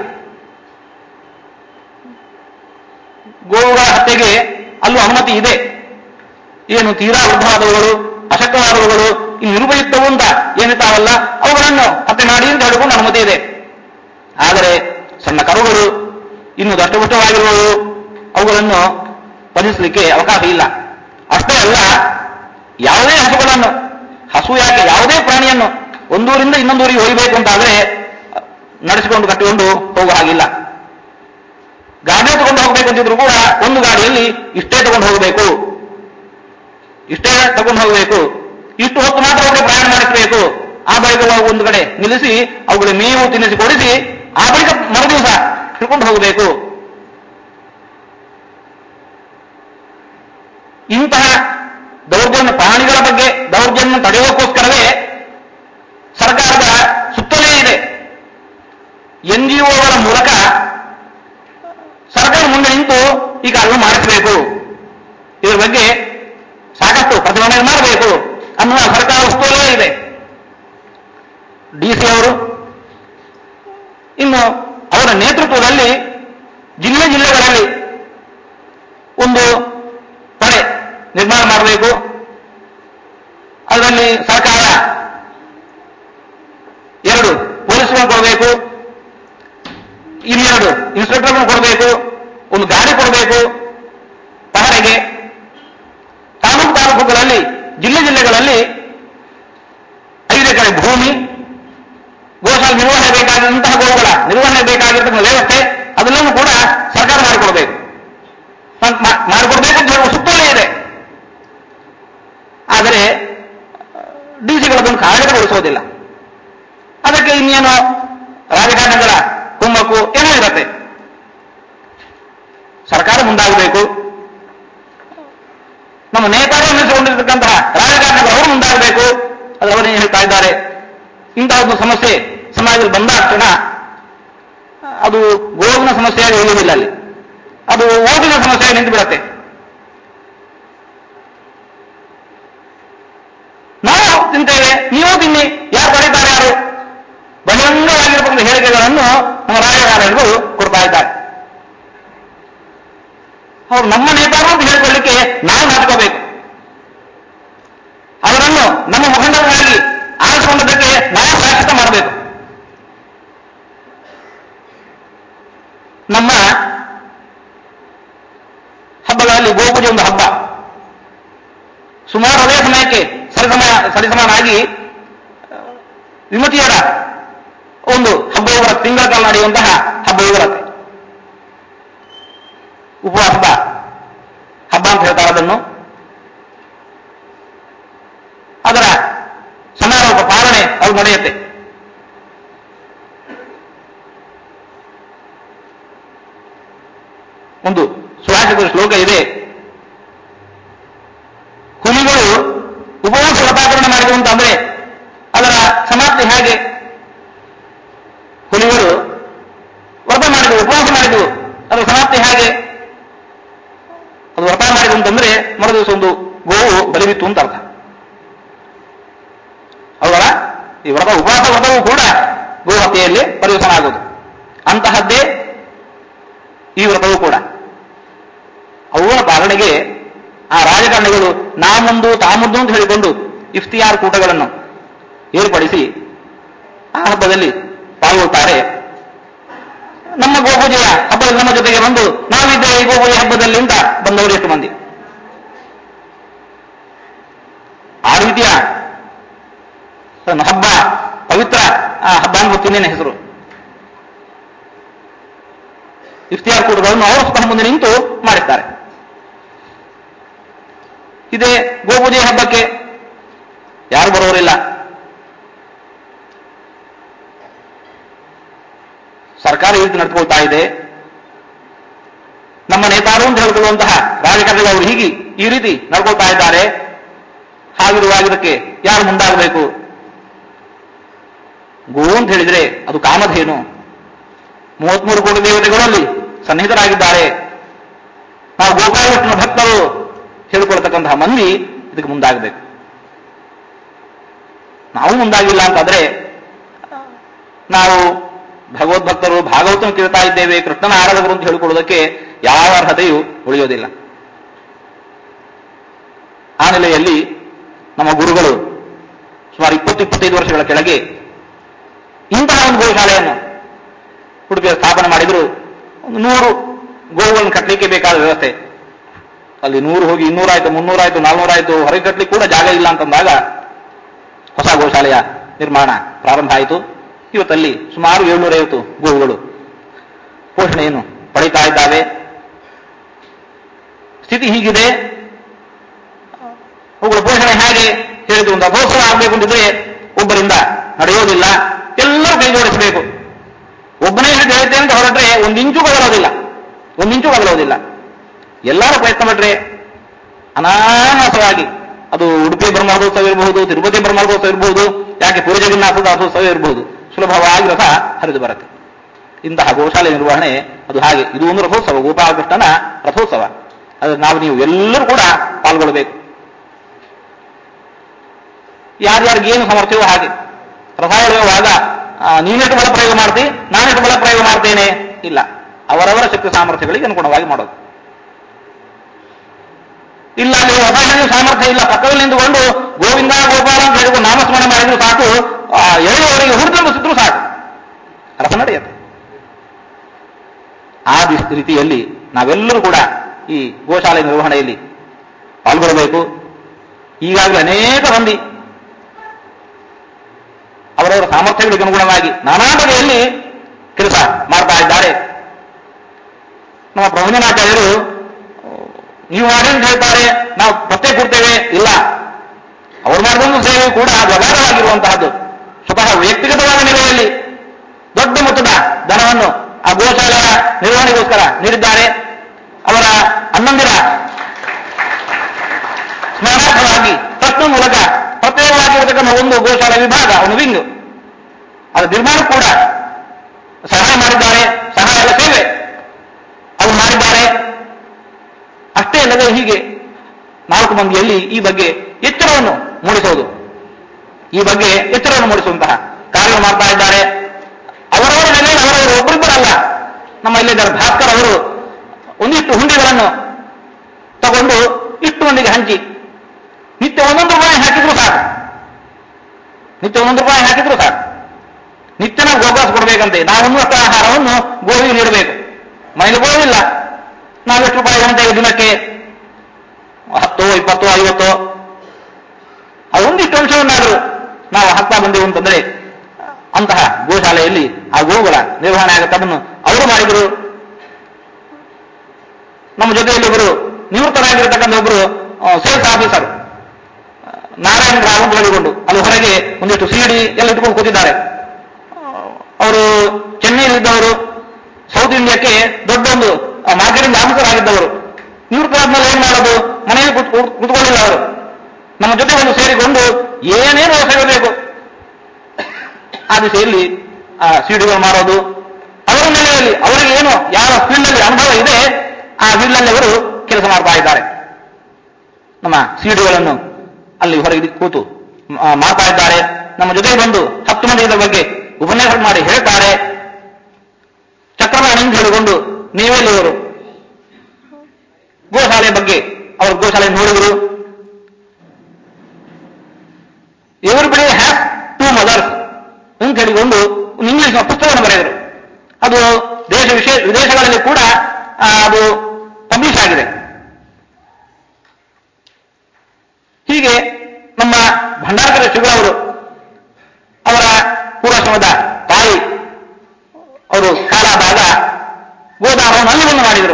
ಗೋವುಗಳ ಹತ್ಯೆಗೆ ಅಲ್ಲೂ ಅನುಮತಿ ಇದೆ ಏನು ತೀರಾ ವೃದ್ಧವಾದವುಗಳು ಅಶಕ್ತವಾದವುಗಳು ಇನ್ನು ನಿರುಪಯುಕ್ತವು ಅಂತ ಏನಿರ್ತಾವಲ್ಲ ಅವುಗಳನ್ನು ಹತ್ಯೆ ಮಾಡಿ ಅಂತ ಹೇಳಿಕೊಂಡು ಅನುಮತಿ ಇದೆ ಆದರೆ ಸಣ್ಣ ಕರುಗಳು ಇನ್ನು ದಷ್ಟಪುಷ್ಟವಾಗಿರುವವು ಅವುಗಳನ್ನು ವಧಿಸಲಿಕ್ಕೆ ಅವಕಾಶ ಇಲ್ಲ ಅಷ್ಟೇ ಅಲ್ಲ ಯಾವುದೇ ಹಸುಗಳನ್ನು ಹಸು ಯಾಕೆ ಯಾವುದೇ ಪ್ರಾಣಿಯನ್ನು ಒಂದೂರಿಂದ ಇನ್ನೊಂದೂರಿಗೆ ಒಯ್ಯಬೇಕು ಅಂತಾದ್ರೆ ನಡೆಸಿಕೊಂಡು ಕಟ್ಟಿಕೊಂಡು ಹೋಗುವ ಹಾಗಿಲ್ಲ ಗಾಡಿ ತಗೊಂಡು ಹೋಗಬೇಕು ಅಂತಿದ್ರು ಕೂಡ ಒಂದು ಗಾಡಿಯಲ್ಲಿ ಇಷ್ಟೇ ತಗೊಂಡು ಹೋಗಬೇಕು ಇಷ್ಟೇ ತಗೊಂಡು ಹೋಗಬೇಕು ಇಷ್ಟು ಹೊತ್ತು ಮಾತ್ರ ಅವರಿಗೆ ಪ್ರಯಾಣ ಮಾಡಿಸಬೇಕು ಆ ಬಳಿಕ ಒಂದು ಕಡೆ ನಿಲ್ಲಿಸಿ ಅವುಗಳಿಗೆ ಮೇವು ತಿನ್ನಿಸಿ ಕೊಡಿಸಿ ಆ ಬಳಿಕ ಮರುದಿವಸ ಹಿಡ್ಕೊಂಡು ಹೋಗಬೇಕು ಇಂತಹ ದೌರ್ಜನ್ಯ ಪ್ರಾಣಿಗಳ ಬಗ್ಗೆ ದೌರ್ಜನ್ಯ ತಡೆಯೋಕ್ಕೋಸ್ಕರವೇ ಸರ್ಕಾರದ ಸುತ್ತಲೇ ಇದೆ ಎನ್ ಜಿ ಒಗಳ ಮೂಲಕ ಸರ್ಕಾರ ಮುಂದೆ ನಿಂತು ಈ ಕಾರ್ಯವನ್ನು ಮಾಡಿಸಬೇಕು ಇದರ ಬಗ್ಗೆ ಸಾಕಷ್ಟು ಪ್ರತಿಭಟನೆ ಮಾಡಬೇಕು ಅನ್ನುವ ಸರ್ಕಾರ ಸುತ್ತಲೇ ಇದೆ ಡಿ ಸಿ ಅವರು ಇನ್ನು ಅವರ ನೇತೃತ್ವದಲ್ಲಿ ಜಿಲ್ಲೆ ಜಿಲ್ಲೆಗಳಲ್ಲಿ ಒಂದು ಪಡೆ ನಿರ್ಮಾಣ ಮಾಡಬೇಕು ಅದರಲ್ಲಿ ಸರ್ಕಾರ ಎರಡು ಪೊಲೀಸರನ್ನು ಕೊಡಬೇಕು ಇನ್ನೆರಡು ಇನ್ಸ್ಪೆಕ್ಟರ್ಗಳನ್ನು ಕೊಡಬೇಕು ಒಂದು ಗಾಡಿ ಕೊಡಬೇಕು ಪಹರೆಗೆ ತಾಲೂಕು ತಾಲೂಕುಗಳಲ್ಲಿ ಜಿಲ್ಲೆ ಜಿಲ್ಲೆಗಳಲ್ಲಿ ಐದು ಎಕರೆ ಭೂಮಿ ಗೋಶಾಲೆ ನಿರ್ವಹಣೆ ಬೇಕಾದಂತಹ ಗೋವುಗಳ ನಿರ್ವಹಣೆ ಬೇಕಾಗಿರ್ತಕ್ಕಂಥ ವ್ಯವಸ್ಥೆ ಅದೆಲ್ಲವೂ ಕೂಡ ಸರ್ಕಾರ ಮಾಡಿಕೊಡ್ಬೇಕು ಮಾ- ಮಾ- ಮಾಡಿಕೊಡ್ಬೇಕು ಅಂತ ಹೇಳುವ ಸುತ್ತಲೇ ಇದೆ ಆದರೆ ಡಿ ಸಿಗಳದನ್ನು ಕಾರ್ಯಗತಗೊಳಿಸೋದಿಲ್ಲ ಅದಕ್ಕೆ ಇನ್ನೇನು ರಾಜಕಾರಣಗಳ ಕುಮ್ಮಕ್ಕು ಏನೋ ಇರುತ್ತೆ ಸರ್ಕಾರ ಮುಂದಾಗಬೇಕು ನಮ್ಮ ನೇತಾರ ಎನ್ನಿಸಿಕೊಂಡಿರ್ತಕ್ಕಂತಹ ರಾಜಕಾರಣಿಗಳು ಅವರು ಮುಂದಾಗಬೇಕು ಅದು ಅವರೇ ಹೇಳ್ತಾ ಇದ್ದಾರೆ ಇಂತಹ ಒಂದು ಸಮಸ್ಯೆ ಸಮಾಜದಲ್ಲಿ ಬಂದ ತಕ್ಷಣ ಅದು ಗೋವಿನ ಸಮಸ್ಯೆಯಾಗಿ ಉಳಿಯುವುದಿಲ್ಲ ಅಲ್ಲಿ ಅದು ಓದಿನ ಸಮಸ್ಯೆಯಾಗಿ ನಿಂತು ಬಿಡತ್ತೆ ನಾವು ತಿಂತೇವೆ ನೀವು ತಿನ್ನಿ ಯಾರು ಬರೀತಾರೆ ಯಾರು ಬಹಿರಂಗವಾಗಿರತಕ್ಕಂಥ ಹೇಳಿಕೆಗಳನ್ನು ನಮ್ಮ ರಾಜಕಾರಣಿಗಳು ಕೊಡ್ತಾ ಇದ್ದಾರೆ ಅವರು ನಮ್ಮ ನೇತಾರು ಅಂತ ಹೇಳಿಕೊಳ್ಳಿಕ್ಕೆ ನಾವು ನಾಟ್ಕೋಬೇಕು ಅವರನ್ನು ನಮ್ಮ ಮುಖಂಡರಾಗಿ ಆರಿಸಿಕೊಂಡದಕ್ಕೆ ನಾವು ಪ್ರಾಯಶ್ಚಿತ್ತ ಮಾಡಬೇಕು ನಮ್ಮ ಹಬ್ಬಗಳಲ್ಲಿ ಗೋಪೂಜೆ ಒಂದು ಹಬ್ಬ ಸುಮಾರು ಅದೇ ಸಮಯಕ್ಕೆ ಸರಿಸಮ ಸರಿಸಮಾನಾಗಿ ಆ, ವಿಮತಿಯರ ಒಂದು ಹಬ್ಬವು ಬರುತ್ತೆ ತಿಂಗಳ ಕಾಲ ನಡೆಯುವಂತಹ ಹಬ್ಬವು ಬರುತ್ತೆ ಉಪವಾಸದ ಹಬ್ಬ ಅಂತ ಹೇಳ್ತಾರೆ ಅದನ್ನು ಅದರ ಸಮಾರೋಪ ಪಾಲನೆ ಅದು ನಡೆಯುತ್ತೆ ಒಂದು ಸುಭಾಷಿತ ಶ್ಲೋಕ ಇದೆ ಹುಲಿಗಳು ಉಪವಾಸ ವ್ರತಾಚರಣೆ ಮಾಡಿದವು ಅಂತಂದ್ರೆ ಅದರ ಸಮಾಪ್ತಿ ಹೇಗೆ ಹುಲಿಗಳು ವ್ರತ ಮಾಡಿದವು ಉಪವಾಸ ಮಾಡಿದವು ಅದರ ಸಮಾಪ್ತಿ ಹೇಗೆ ಅದು ವ್ರತ ಮಾಡಿದ್ರು ಅಂತಂದ್ರೆ ಮರುದಿವಸ ಒಂದು ಗೋವು ಬಲಿಬಿತ್ತು ಅಂತ ಅರ್ಥ ಹೌದಲ್ಲ ಈ ವ್ರತ ಉಪವಾಸ ವ್ರತವೂ ಕೂಡ ಗೋ ಹತ್ಯೆಯಲ್ಲಿ ಪರಿವರ್ತನ ಆಗುವುದು ಅಂತಹದ್ದೇ ಈ ವ್ರತವೂ ಕೂಡ ಅವುಗಳ ಪಾಲನೆಗೆ ಆ ರಾಜಕಾರಣಿಗಳು ನಾ ಮುಂದು ತಾ ಮುಂದು ಅಂತ ಹೇಳಿಕೊಂಡು ಇಫ್ತಿಯಾರ್ ಕೂಟಗಳನ್ನು ಏರ್ಪಡಿಸಿ ಆ ಹಬ್ಬದಲ್ಲಿ ಪಾಲ್ಗೊಳ್ತಾರೆ ನಮ್ಮ ಗೋಪೂಜೆಯ ಹಬ್ಬದಲ್ಲಿ ನಮ್ಮ ಜೊತೆಗೆ ಬಂದು ನಾವಿದ್ದೇವೆ ಈ ಗೋಪೂಜೆ ಹಬ್ಬದಲ್ಲಿ ಅಂತ ಬಂದವರು ಎಷ್ಟು ಮಂದಿ ಆ ರೀತಿಯ ಒಂದು ಹಬ್ಬ ಪವಿತ್ರ ಆ ಹಬ್ಬ ಅಂತ ಗೊತ್ತಿನೇನೆ ಹೆಸರು ಇಫ್ತಿಯಾರ್ ಕೂಟಗಳನ್ನು ಅವರು ಸ್ವತಃ ಮುಂದೆ ನಿಂತು ಮಾಡಿದ್ದಾರೆ ಇದೇ ಗೋಪೂಜೆ ಹಬ್ಬಕ್ಕೆ ಯಾರು ಬರೋರಿಲ್ಲ ಸರ್ಕಾರ ಈ ರೀತಿ ನಡ್ಕೊಳ್ತಾ ಇದೆ ನಮ್ಮ ನೇತಾರು ಅಂತ ಹೇಳಿಕೊಳ್ಳುವಂತಹ ರಾಜಕಾರಣಿಗಳು ಅವರು ಹೀಗೆ ಈ ರೀತಿ ನಡ್ಕೊಳ್ತಾ ಇದ್ದಾರೆ ಹಾಗಿರುವಾಗ ಇದಕ್ಕೆ ಯಾರು ಮುಂದಾಗಬೇಕು ಗೋ ಅಂತ ಹೇಳಿದ್ರೆ ಅದು ಕಾಮಧೇನು ಮೂವತ್ಮೂರು ಕೋಟಿ ದೇವತೆಗಳಲ್ಲಿ ಸನ್ನಿಹಿತರಾಗಿದ್ದಾರೆ ನಾವು ಗೋಪಾಲಕೃಷ್ಣ ಭಕ್ತರು ಹೇಳಿಕೊಳ್ತಕ್ಕಂತಹ ಮಂದಿ ಇದಕ್ಕೆ ಮುಂದಾಗಬೇಕು ನಾವು ಮುಂದಾಗಿಲ್ಲ ಅಂತಾದ್ರೆ ನಾವು ಭಗವದ್ಭಕ್ತರು ಭಾಗವತನ ಕೇಳ್ತಾ ಇದ್ದೇವೆ ಕೃಷ್ಣನ ಆರಾಧಕರು ಅಂತ ಹೇಳಿಕೊಳ್ಳುವುದಕ್ಕೆ ಯಾವ ಅರ್ಹತೆಯೂ ಉಳಿಯೋದಿಲ್ಲ ಆ ನೆಲೆಯಲ್ಲಿ ನಮ್ಮ ಗುರುಗಳು ಸುಮಾರು ಇಪ್ಪತ್ತು ಇಪ್ಪತ್ತೈದು ವರ್ಷಗಳ ಕೆಳಗೆ ಇಂತಹ ಒಂದು ಗೋಶಾಲೆಯನ್ನು ಉಡುಪಿಯ ಸ್ಥಾಪನೆ ಮಾಡಿದ್ರು ಒಂದು ನೂರು ಗೋವುಗಳನ್ನು ಕಟ್ಟಲಿಕ್ಕೆ ಬೇಕಾದ ವ್ಯವಸ್ಥೆ ಅಲ್ಲಿ ನೂರು ಹೋಗಿ ಇನ್ನೂರಾಯ್ತು ಮುನ್ನೂರಾಯ್ತು ನಾಲ್ನೂರಾಯ್ತು ಹೊರಗೆ ಕಟ್ಟಲಿಕ್ಕೆ ಕೂಡ ಜಾಗ ಇಲ್ಲ ಅಂತಂದಾಗ ಹೊಸ ಗೋಶಾಲೆಯ ನಿರ್ಮಾಣ ಪ್ರಾರಂಭ ಆಯಿತು ಇವತ್ತಲ್ಲಿ ಸುಮಾರು ಏಳ್ನೂರೈವತ್ತು ಗೋವುಗಳು ಪೋಷಣೆಯನ್ನು ಪಡೀತಾ ಇದ್ದಾವೆ ಸ್ಥಿತಿ ಹೀಗಿದೆ ಅವುಗಳ ಪೋಷಣೆ ಹೇಗೆ ಹೇಳಿದ್ರು ಒಂದು ಅಭೋತ್ಸವ ಆಗಬೇಕು ಅಂತಿದ್ರೆ ಒಬ್ಬರಿಂದ ನಡೆಯೋದಿಲ್ಲ ಎಲ್ಲರೂ ಕೈಜೋಡಿಸಬೇಕು ಒಬ್ಬನೇ ಹಿಡಿದು ಹೇಳ್ತೆ ಅಂತ ಹೊರಟ್ರೆ ಒಂದು ಇಂಚು ಬದಲೋದಿಲ್ಲ ಒಂದು ಇಂಚು ಬದಲೋದಿಲ್ಲ ಎಲ್ಲರೂ ಪ್ರಯತ್ನ ಪಟ್ರೆ ಅನಾಯಾಸವಾಗಿ ಅದು ಉಡುಪಿ ಬ್ರಹ್ಮೋತ್ಸವ ಇರಬಹುದು ತಿರುಪತಿ ಬ್ರಹ್ಮೋತ್ಸವ ಇರಬಹುದು ಯಾಕೆ ಪುರಿ ಜಗನ್ನಾಥದ ರಥೋತ್ಸವ ಇರಬಹುದು ಸುಲಭವಾಗಿ ರಥ ಹರಿದು ಬರುತ್ತೆ ಇಂತಹ ಗೋಶಾಲೆ ನಿರ್ವಹಣೆ ಅದು ಹಾಗೆ ಇದು ಒಂದು ರಥೋತ್ಸವ ಗೋಪಾಲಕೃಷ್ಣನ ರಥೋತ್ಸವ ಅದು ನಾವು ನೀವು ಎಲ್ಲರೂ ಕೂಡ ಪಾಲ್ಗೊಳ್ಳಬೇಕು ಯಾರ್ಯಾರಿಗೆ ಏನು ಸಾಮರ್ಥ್ಯವೋ ಹಾಗೆ ರಥ ಎಳೆಯುವಾಗ ಆ, ನೀನೆಷ್ಟು ಬಲ ಪ್ರಯೋಗ ಮಾಡ್ತಿ ನಾನೆಷ್ಟು ಬಲ ಪ್ರಯೋಗ ಮಾಡ್ತೇನೆ ಇಲ್ಲ ಅವರವರ ಶಕ್ತಿ ಸಾಮರ್ಥ್ಯಗಳಿಗೆ ಅನುಗುಣವಾಗಿ ಮಾಡೋದು ಇಲ್ಲ ಅಲ್ಲಿ ರಥ ಎಳೆಯುವ ಸಾಮರ್ಥ್ಯ ಇಲ್ಲ ಪಕ್ಕದಲ್ಲಿ ನಿಂತುಕೊಂಡು ಗೋವಿಂದ ಗೋಪಾಲ ಅಂತ ಹೇಳಿಕೊಂಡು ನಾಮಸ್ಮರಣೆ ಮಾಡಿದ್ರು ಸಾಕು ಆ, ಎಳೆಯುವವರಿಗೆ ಹುರಿದುಂಬಿಸಿದ್ರು ಸಾಕು ರಥ ನಡೆಯುತ್ತೆ ಆ ದಿಸ್- ರೀತಿಯಲ್ಲಿ ನಾವೆಲ್ಲರೂ ಕೂಡ ಈ ಗೋಶಾಲೆ ನಿರ್ವಹಣೆಯಲ್ಲಿ ಪಾಲ್ಗೊಳ್ಳಬೇಕು ಈಗಾಗಲೇ ಅನೇಕ ಮಂದಿ ಅವರವರ ಸಾಮರ್ಥ್ಯಗಳಿಗೆ ಅನುಗುಣವಾಗಿ ನಾನಾ ಬಗೆಯಲ್ಲಿ ಕೆಲಸ ಮಾಡ್ತಾ ಇದ್ದಾರೆ ನಮ್ಮ ಪ್ರಭಂಜನಾಚಾರ್ಯರು ನೀವು ಮಾಡಿ ಅಂತ ಹೇಳ್ತಾರೆ ನಾವು ಪತ್ತೆ ಕೊಡ್ತೇವೆ ಇಲ್ಲ ಅವರು ಮಾಡಿದ ಸೇವೆ ಕೂಡ ವ್ಯವಹಾರವಾಗಿರುವಂತಹದ್ದು ಸ್ವತಃ ವ್ಯಕ್ತಿಗತವಾದ ನೆಲೆಯಲ್ಲಿ ದೊಡ್ಡ ಮೊತ್ತದ ಧನವನ್ನು ಆ ಗೋಶಾಲೆಯ ನಿರ್ವಹಣೆಗೋಸ್ಕರ ನೀಡಿದ್ದಾರೆ ಅವರ ಅಣ್ಣಂದಿರ ಸ್ಮರಣಾರ್ಥವಾಗಿ ಟ್ರಸ್ಟ್ ಮೂಲಕ ಪ್ರತ್ಯೇಕವಾಗಿರತಕ್ಕಂಥ ಒಂದು ಗೋಶಾಲೆ ವಿಭಾಗ ಒಂದು ವಿಂಗ್ ಅದರ ನಿರ್ಮಾಣ ಕೂಡ ಸಹಾಯ ಮಾಡಿದ್ದಾರೆ ಸಹಾಯದ ಸೇವೆ ಅವರು ಮಾಡಿದ್ದಾರೆ ಅಷ್ಟೇ ಅಲ್ಲದೆ ಹೀಗೆ ನಾಲ್ಕು ಮಂದಿಯಲ್ಲಿ ಈ ಬಗ್ಗೆ ಎಚ್ಚರವನ್ನು ಮೂಡಿಸೋದು ಈ ಬಗ್ಗೆ ಎಚ್ಚರವನ್ನು ಮೂಡಿಸುವಂತಹ ಕಾರ್ಯ ಮಾಡ್ತಾ ಇದ್ದಾರೆ ಅವರವರ ನೆಲೆಯಲ್ಲಿ ಅವರವರು ಒಬ್ಬರಿಬ್ಬರಲ್ಲ ನಮ್ಮ ಇಲ್ಲಿದ್ದಾರೆ ಭಾಸ್ಕರ್ ಅವರು ಒಂದಿಷ್ಟು ಹುಂಡಿಗಳನ್ನು ತಗೊಂಡು ಇಷ್ಟು ಮಂದಿಗೆ ಹಂಚಿ ನಿತ್ಯ ಒಂದೊಂದು ರೂಪಾಯಿ ಹಾಕಿದ್ರು ಸಾಕು ನಿತ್ಯ ಒಂದೊಂದು ರೂಪಾಯಿ ಹಾಕಿದ್ರು ಸಾಕು ನಿತ್ಯ ನಾವು ಗೋಗಾಸ ಕೊಡಬೇಕಂತೆ ನಾವು ಒಂದಷ್ಟು ಆಹಾರವನ್ನು ಗೋವಿಗೆ ನೀಡಬೇಕು ಮನೇಲಿ ಗೋವಿಲ್ಲ ನಾವೆಷ್ಟು ರೂಪಾಯಿ ಗಂಟೆಗೆ ದಿನಕ್ಕೆ ಹತ್ತು ಇಪ್ಪತ್ತು ಐವತ್ತು ಆ ಒಂದಿಷ್ಟು ಅಂಶವನ್ನಾದರೂ ನಾವು ಹಾಕ್ತಾ ಬಂದೆವು ಅಂತಂದ್ರೆ ಅಂತಹ ಗೋಶಾಲೆಯಲ್ಲಿ ಆ ಗೋವುಗಳ ನಿರ್ವಹಣೆ ಆಗುತ್ತೆ ಅದನ್ನು ಅವರು ಮಾಡಿದರು ನಮ್ಮ ಜೊತೆಯಲ್ಲಿ ಒಬ್ಬರು ನಿವೃತ್ತರಾಗಿರ್ತಕ್ಕಂಥ ಒಬ್ಬರು ಸೇಲ್ಸ್ ಆಫೀಸರ್ ನಾರಾಯಣ ರಾವ್ ಅಂತ ಹೇಳಿಕೊಂಡು ಅಲ್ಲಿ ಹೊರಗೆ ಒಂದಿಷ್ಟು ಸಿಡಿ ಎಲ್ಲ ಇಟ್ಕೊಂಡು ಕೂತಿದ್ದಾರೆ ಅವರು ಚೆನ್ನೈನಲ್ಲಿದ್ದವರು ಸೌತ್ ಇಂಡಿಯಾಕ್ಕೆ ದೊಡ್ಡ ಒಂದು ಮಾರ್ಕೆಟಿಂಗ್ ಆಫೀಸರ್ ಆಗಿದ್ದವರು ನಿವೃತ್ತರಾದ್ಮೇಲೆ ಏನ್ ಮಾಡೋದು ಮನೆಯಲ್ಲಿ ಕೂತ್- ಕೂತ್- ಕೂತ್ಕೊಳ್ಳಿಲ್ಲ ಅವರು ನಮ್ಮ ಜೊತೆ ಒಂದು ಸೇರಿಕೊಂಡು ಏನೇನು ಬೇಕು ಆ ದಿಸೆಯಲ್ಲಿ ಆ ಸಿಡಿಗಳು ಮಾರೋದು ಅವರ ನೆಲೆಯಲ್ಲಿ ಅವರಿಗೆ ಏನು ಯಾವ ಫೀಲ್ಡ್ನಲ್ಲಿ ಅನುಭವ ಇದೆ ಆ ಫೀಲ್ಡ್ನಲ್ಲಿ ಅವರು ಕೆಲಸ ಮಾಡ್ತಾ ಇದ್ದಾರೆ ನಮ್ಮ ಸಿಡಿಗಳನ್ನು ಅಲ್ಲಿ ಹೊರಗೆ ಕೂತು ಆ, ಮಾಡ್ತಾ ಇದ್ದಾರೆ ನಮ್ಮ ಜೊತೆಗೆ ಬಂದು ಹತ್ತು ಮಂದಿ ಇದರ ಬಗ್ಗೆ ಉಪನ್ಯಾಸ ಮಾಡಿ ಹೇಳ್ತಾರೆ ಚಕ್ರವಾಣಿ ಅಂತ ಹೇಳಿಕೊಂಡು ನೀವೆಲ್ಲಿ ಇವರು ಗೋಶಾಲೆ ಬಗ್ಗೆ ಅವರು ಗೋಶಾಲೆ ನೋಡಿದರು ಇವರು ಬಿಡಿ ಹ್ಯಾಪ್ ಟು ಮದರ್ಸ್ ಅಂತ ಹೇಳಿಕೊಂಡು ಒಂದು ಇಂಗ್ಲಿಷ್ ಪುಸ್ತಕವನ್ನು ಬರೆದರು ಅದು ದೇಶ ವಿಶೇಷ ವಿದೇಶಗಳಲ್ಲಿ ಕೂಡ ಆ, ಅದು ಪಬ್ಲಿಷ್ ಆಗಿದೆ ಹೀಗೆ ನಮ್ಮ ಭಂಡಾರಕರ ಶಿವರವರು ಅವರ ಪೂರ್ವಾಶ್ರಮದ ತಾಯಿ ಅವರು ಕಾಲಾದಾಗ ಗೋದಾನವನ್ನು ಅಲ್ಲಿ ಬಂದು ಮಾಡಿದರು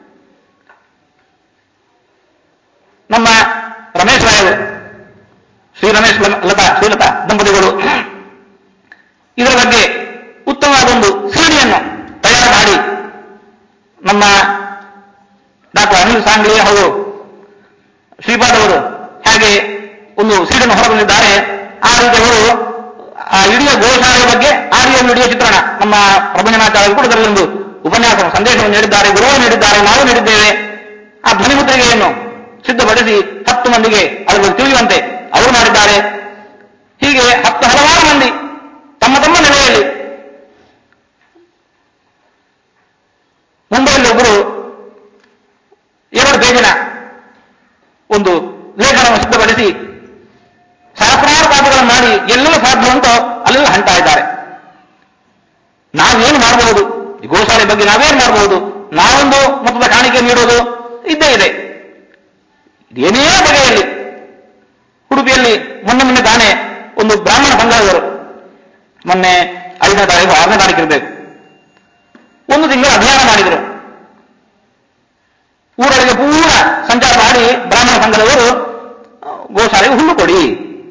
ನಮ್ಮ ರಮೇಶ್ ರಾಯರು ಶ್ರೀ ರಮೇಶ್ ಲ- ಲತಾ ಶ್ರೀಲತಾ ದಂಪತಿಗಳು ಇದರ ಬಗ್ಗೆ ಉತ್ತಮವಾದ ಒಂದು ಸಿಡಿಯನ್ನು ತಯಾರು ಮಾಡಿ ನಮ್ಮ ಡಾಕ್ಟರ್ ಅನಿಲ್ ಸಾಂಗ್ಲಿ ಹಾಗೂ ಶ್ರೀಪಾದ್ ಅವರು ಹಾಗೆ ಒಂದು ಸೀಡನ್ನು ಹೊರಬಂದಿದ್ದಾರೆ ಆ ರೀತಿ ಅವರು ಆ ಇಡೀ ಗೋಶಾಲೆಯ ಬಗ್ಗೆ ಆಡಿಯೋ ವಿಡಿಯೋ ಚಿತ್ರಣ ನಮ್ಮ ಪ್ರಭಂಜನಾಚಾರ್ಯರು ಕೂಡ ಇದರಲ್ಲಿ ಒಂದು ಉಪನ್ಯಾಸ ಸಂದೇಶವನ್ನು ನೀಡಿದ್ದಾರೆ ಗುರುವು ನೀಡಿದ್ದಾರೆ ನಾವು ನೀಡಿದ್ದೇವೆ ಆ ಧ್ವನಿಮುದ್ರಿಕೆಯನ್ನು ಸಿದ್ಧಪಡಿಸಿ ಹತ್ತು ಮಂದಿಗೆ ಅದರ ಬಗ್ಗೆ ತಿಳಿಯುವಂತೆ ಅವರು ಮಾಡಿದ್ದಾರೆ ಹೀಗೆ ಹತ್ತು ಹಲವಾರು ಮಂದಿ ತಮ್ಮ ತಮ್ಮ ನೆಲೆಯಲ್ಲಿ ಮುಂಬೈಯಲ್ಲಿ ಒಬ್ಬರು ಎರಡು ಪೇಜಿನ ಒಂದು ಲೇಖನವನ್ನು ಸಿದ್ಧಪಡಿಸಿ ಸಹಸ್ರಾರು ಕಾಪುಗಳನ್ನು ಮಾಡಿ ಎಲ್ಲೆಲ್ಲ ಸಾಧ್ಯ ಉಂಟೋ ಅಲ್ಲೆಲ್ಲ ಹಂಟ ಇದ್ದಾರೆ ನಾವೇನು ಮಾಡಬಹುದು ಈ ಗೋಶಾಲೆ ಬಗ್ಗೆ ನಾವೇನು ಮಾಡಬಹುದು ನಾವೊಂದು ಮೊತ್ತದ ಕಾಣಿಕೆ ನೀಡೋದು ಇದ್ದೇ ಇದೆ ಏನೇ ಬಗೆಯಲ್ಲಿ ಉಡುಪಿಯಲ್ಲಿ ಮೊನ್ನೆ ಮೊನ್ನೆ ತಾನೇ ಒಂದು ಬ್ರಾಹ್ಮಣ ಸಂಘದವರು ಮೊನ್ನೆ ಐದನೇ ತಾರೀಕು ಆರನೇ ತಾರೀಕು ಇರಬೇಕು ಒಂದು ತಿಂಗಳು ಅಭಿಯಾನ ಮಾಡಿದರು ಊರೊಳಗೆ ಪೂರ ಸಂಚಾರ ಮಾಡಿ ಬ್ರಾಹ್ಮಣ ಸಂಘದವರು ಆ, ಗೋಶಾಲೆಗೆ ಹುಲ್ಲು ಕೊಡಿ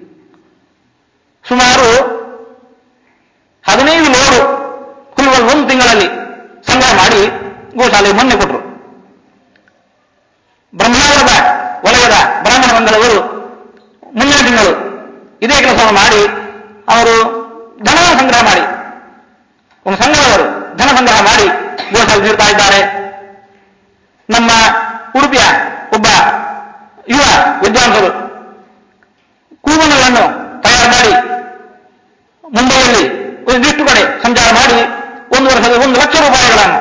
ಸುಮಾರು ಹದಿನೈದು ಲೋಡು ಹುಲ್ಲುಗಳು ಒಂದು ತಿಂಗಳಲ್ಲಿ ಸಂಗ್ರಹ ಮಾಡಿ ಗೋಶಾಲೆಗೆ ಮೊನ್ನೆ ಕೊಟ್ಟರು ಬ್ರಹ್ಮಾವರದ ವಲಯದ ಬ್ರಾಹ್ಮಣ ಮಂಡಲವರು ಮುಂದಿನ ತಿಂಗಳು ಇದೇ ಕೆಲಸವನ್ನು ಮಾಡಿ ಅವರು ಧನ ಸಂಗ್ರಹ ಮಾಡಿ ಒಂದು ಸಂಘದವರು ಧನ ಸಂಗ್ರಹ ಮಾಡಿ ಗೋಶಾಲೆ ನೀಡ್ತಾ ಇದ್ದಾರೆ ನಮ್ಮ ಉಡುಪಿಯ ಒಬ್ಬ ಯುವ ವಿದ್ವಾಂಸರು ಕೂವನಗಳನ್ನು ತಯಾರು ಮಾಡಿ ಮುಂಬೈಯಲ್ಲಿ ಒಂದಿಷ್ಟು ಕಡೆ ಸಂಚಾರ ಮಾಡಿ ಒಂದು ವರ್ಷದ ಒಂದು ಲಕ್ಷ ರೂಪಾಯಿಗಳನ್ನು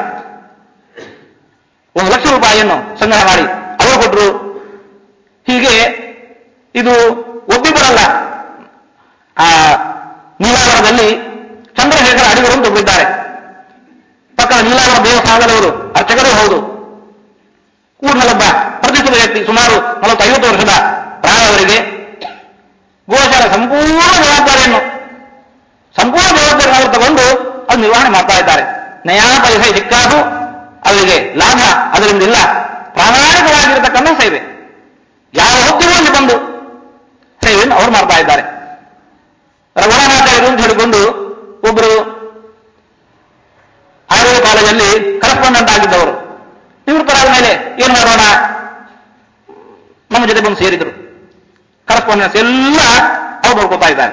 ಒಂದು ಲಕ್ಷ ರೂಪಾಯಿಯನ್ನು ಸಂಗ್ರಹ ಮಾಡಿ ಅವರು ಕೊಟ್ಟರು ಹೀಗೆ ಇದು ಒಬ್ಬಿಬ್ಬರಲ್ಲ ಆ ನೀಲಾವರದಲ್ಲಿ ಚಂದ್ರಶೇಖರ ಅಡಿಗರು ಅಂತ ಒಬ್ಬರಿದ್ದಾರೆ ಪಕ್ಕದ ನೀಲಾವರ ದೇವಸ್ಥಾನದವರು ಅರ್ಚಕರೂ ಹೌದು ಊರಿನಲ್ಲೊಬ್ಬ ಪ್ರತಿಷ್ಠಿತ ವ್ಯಕ್ತಿ ಸುಮಾರು ನಲವತ್ತೈವತ್ತು ವರ್ಷದ ಪ್ರಾಯವರಿಗೆ ಗೋಶಾಲೆ ಸಂಪೂರ್ಣ ಜವಾಬ್ದಾರಿಯನ್ನು ಸಂಪೂರ್ಣ ಜವಾಬ್ದಾರಿಯನ್ನು ಅವರು ತಗೊಂಡು ಅದು ನಿರ್ವಹಣೆ ಮಾಡ್ತಾ ಇದ್ದಾರೆ ನಯಾ ಪೈಸೆ ಸಿಕ್ಕಾಗೂ ಅವರಿಗೆ ಲಾಭ ಅದರಿಂದ ಇಲ್ಲ ಪ್ರಾಮಾಣಿಕವಾಗಿರತಕ್ಕಂಥ ಸೇವೆ ಯಾವ ಹೊತ್ತಿಗೂ ಅಲ್ಲಿ ಬಂದು ಸೇವೆಯನ್ನು ಅವರು ಮಾಡ್ತಾ ಇದ್ದಾರೆ ರಘುನಾಥಾಚಾರ್ಯರು ಅಂತ ಹೇಳಿಕೊಂಡು ಒಬ್ಬರು ಆರೋಗ್ಯ ಕಾಲೇಜಲ್ಲಿ ಕರೆಸ್ಪಾಂಡೆಂಟ್ ಆಗಿದ್ದವರು ನಿವೃತ್ತರಾದ ಮೇಲೆ ಏನು ಮಾಡೋಣ ನಮ್ಮ ಜೊತೆ ಬಂದು ಸೇರಿದರು ಕರೆಸ್ಪಾಂಡೆನ್ಸ್ ಎಲ್ಲ ಅವ್ರು ನೋಡ್ಕೊತಾ ಇದ್ದಾರೆ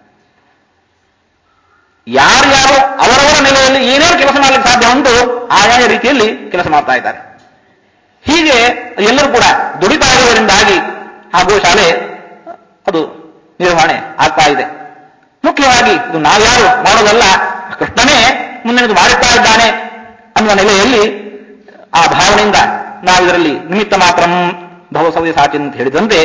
ಯಾರ್ಯಾರು ಅವರವರ ನೆಲೆಯಲ್ಲಿ ಏನೇನು ಕೆಲಸ ಮಾಡಲಿಕ್ಕೆ ಸಾಧ್ಯ ಉಂಟು ಆಯಾಯ ರೀತಿಯಲ್ಲಿ ಕೆಲಸ ಮಾಡ್ತಾ ಇದ್ದಾರೆ ಹೀಗೆ ಎಲ್ಲರೂ ಕೂಡ ದುಡಿತಾ ಇರುವುದರಿಂದಾಗಿ ಆ ಗೋಶಾಲೆ ಅದು ನಿರ್ವಹಣೆ ಆಗ್ತಾ ಇದೆ ಮುಖ್ಯವಾಗಿ ಇದು ನಾವ್ಯಾರು ಮಾಡೋದಲ್ಲ ಕೃಷ್ಣನೇ ಮುಂದಿನದು ಮಾಡುತ್ತಾ ಇದ್ದಾನೆ ಅನ್ನುವ ನೆಲೆಯಲ್ಲಿ ಆ ಭಾವನೆಯಿಂದ ನಾವು ಇದರಲ್ಲಿ ನಿಮಿತ್ತ ಮಾತ್ರ ಭವಸವ್ಯ ಸಾಚಿ ಅಂತ ಹೇಳಿದಂತೆ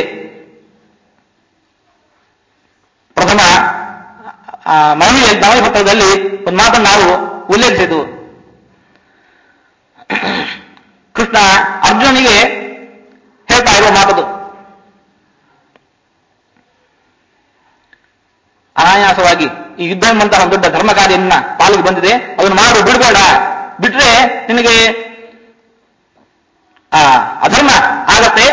ಪ್ರಥಮ ಆ ಮನವಿಯ ನವಯ ಪತ್ರದಲ್ಲಿ ಒಂದು ಮಾತನ್ನು ನಾವು ಉಲ್ಲೇಖಿಸಿದ್ದು ಕೃಷ್ಣ ಅರ್ಜುನನಿಗೆ ಹೇಳ್ತಾ ಇರುವ ಮಾತದು ಅನಾಯಾಸವಾಗಿ ಈ ಯುದ್ಧ ಎಂಬಂತಹ ಒಂದು ದೊಡ್ಡ ಧರ್ಮ ಕಾರ್ಯ ನಿನ್ನ ಪಾಲಿಗೆ ಬಂದಿದೆ ಅದನ್ನು ಮಾಡು ಬಿಡಬೇಡ ಬಿಟ್ರೆ ನಿನಗೆ ಆ ಅಧರ್ಮ ಆಗತ್ತೆ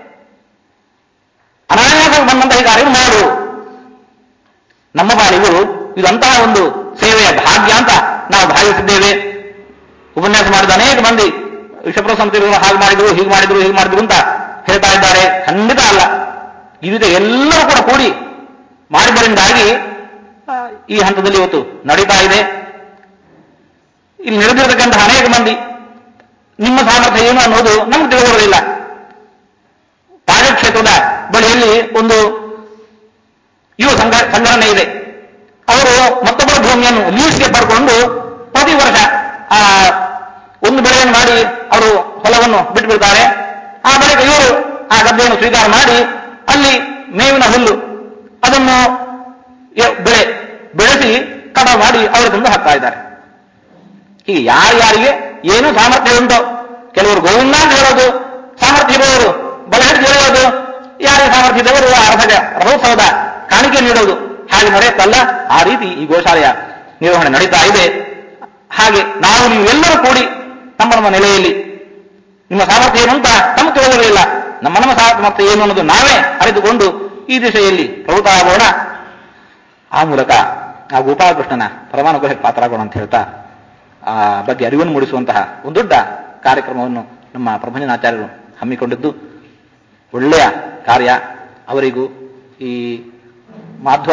ಅನಾಯಾಸವಾಗಿ ಬಂದಂತಹ ಈ ಕಾರ್ಯ ಮಾಡು ನಮ್ಮ ಪಾಲಿಗೂ ಇದಂತಹ ಒಂದು ಸೇವೆಯ ಭಾಗ್ಯ ಅಂತ ನಾವು ಭಾವಿಸಿದ್ದೇವೆ ಉಪನ್ಯಾಸ ಮಾಡಿದ ಅನೇಕ ಮಂದಿ ವಿಷಪ್ರಸಂತಿರು ಹಾಗೆ ಮಾಡಿದ್ರು ಹೀಗೆ ಮಾಡಿದ್ರು ಹೀಗೆ ಮಾಡಿದ್ರು ಅಂತ ಹೇಳ್ತಾ ಇದ್ದಾರೆ ಖಂಡಿತ ಅಲ್ಲ ಈ ರೀತಿ ಎಲ್ಲರೂ ಕೂಡ ಕೂಡಿ ಮಾಡಿದ್ದರಿಂದಾಗಿ ಆ, ಈ ಹಂತದಲ್ಲಿ ಇವತ್ತು ನಡೀತಾ ಇದೆ ಇಲ್ಲಿ ನಡೆದಿರತಕ್ಕಂತಹ ಅನೇಕ ಮಂದಿ ನಿಮ್ಮ ಸಾಮರ್ಥ್ಯ ಏನು ಅನ್ನೋದು ನಮ್ಗೆ ತಿಳಿದಿರೋದಿಲ್ಲ ಕ್ಷೇತ್ರದ ಬಳಿಯಲ್ಲಿ ಒಂದು ಯುವ ಸಂಘ ಸಂಘಟನೆ ಇದೆ ಅವರು ಮತ್ತೊಬ್ಬರ ಭೂಮಿಯನ್ನು ಲೀಸ್ಗೆ ಪಡ್ಕೊಂಡು ಪ್ರತಿ ವರ್ಷ ಆ ಒಂದು ಬೆಳೆಯನ್ನು ಮಾಡಿ ಅವರು ಹೊಲವನ್ನು ಬಿಟ್ಟುಬಿಡ್ತಾರೆ ಆ ಬಳಿಕ ಇವರು ಆ ಗದ್ದೆಯನ್ನು ಸ್ವೀಕಾರ ಮಾಡಿ ಅಲ್ಲಿ ಮೇವಿನ ಹುಲ್ಲು ಅದನ್ನು ಯ- ಬೆಳೆ ಬೆಳೆಸಿ ಕಟಾವು ಮಾಡಿ ಅವರು ತಂದು ಹಾಕ್ತಾ ಇದ್ದಾರೆ ಹೀಗೆ ಯಾರ್ಯಾರಿಗೆ ಏನು ಸಾಮರ್ಥ್ಯ ಉಂಟೋ ಕೆಲವರು ಗೋವಿಂದ ಅಂತ ಹೇಳೋದು ಸಾಮರ್ಥ್ಯ ಇರುವವರು ಬಲ ಹಿಡಿದು ಹೇಳೋದು ಯಾರಿಗೆ ಸಾಮರ್ಥ್ಯ ಇದ್ದವರು ಆ ರಥದ ರಥೋತ್ಸವದ ಕಾಣಿಕೆ ನೀಡೋದು ಹಾಗೆ ನಡೆಯುತ್ತಲ್ಲ ಆ ರೀತಿ ಈ ಗೋಶಾಲೆಯ ನಿರ್ವಹಣೆ ನಡೀತಾ ಇದೆ ಹಾಗೆ ನಾವು ನೀವೆಲ್ಲರೂ ಕೂಡಿ ನಮ್ಮ ನಮ್ಮ ನೆಲೆಯಲ್ಲಿ ನಿಮ್ಮ ಸಾಮರ್ಥ್ಯ ಏನು ಅಂತ ನಮಗೆ ತಿಳಿದಿರಲಿಲ್ಲ ನಮ್ಮ ನಮ್ಮ ಸಾಮರ್ಥ್ಯ ಏನು ಅನ್ನೋದು ನಾವೇ ಅರಿತುಕೊಂಡು ಈ ದಿಶೆಯಲ್ಲಿ ಪ್ರವೃತ್ತಾಗೋಣ ಆ ಮೂಲಕ ಆ ಗೋಪಾಲಕೃಷ್ಣನ ಪರಮಾನುಗ್ರಹಕ್ಕೆ ಪಾತ್ರರಾಗೋಣ ಅಂತ ಹೇಳ್ತಾ ಆ ಬಗ್ಗೆ ಅರಿವನ್ನು ಮೂಡಿಸುವಂತಹ ಒಂದು ದೊಡ್ಡ ಕಾರ್ಯಕ್ರಮವನ್ನು ನಮ್ಮ ಪ್ರಭಂಜನಾಚಾರ್ಯರು ಹಮ್ಮಿಕೊಂಡಿದ್ದು ಒಳ್ಳೆಯ ಕಾರ್ಯ ಅವರಿಗೂ ಈ ಮಾಧ್ವ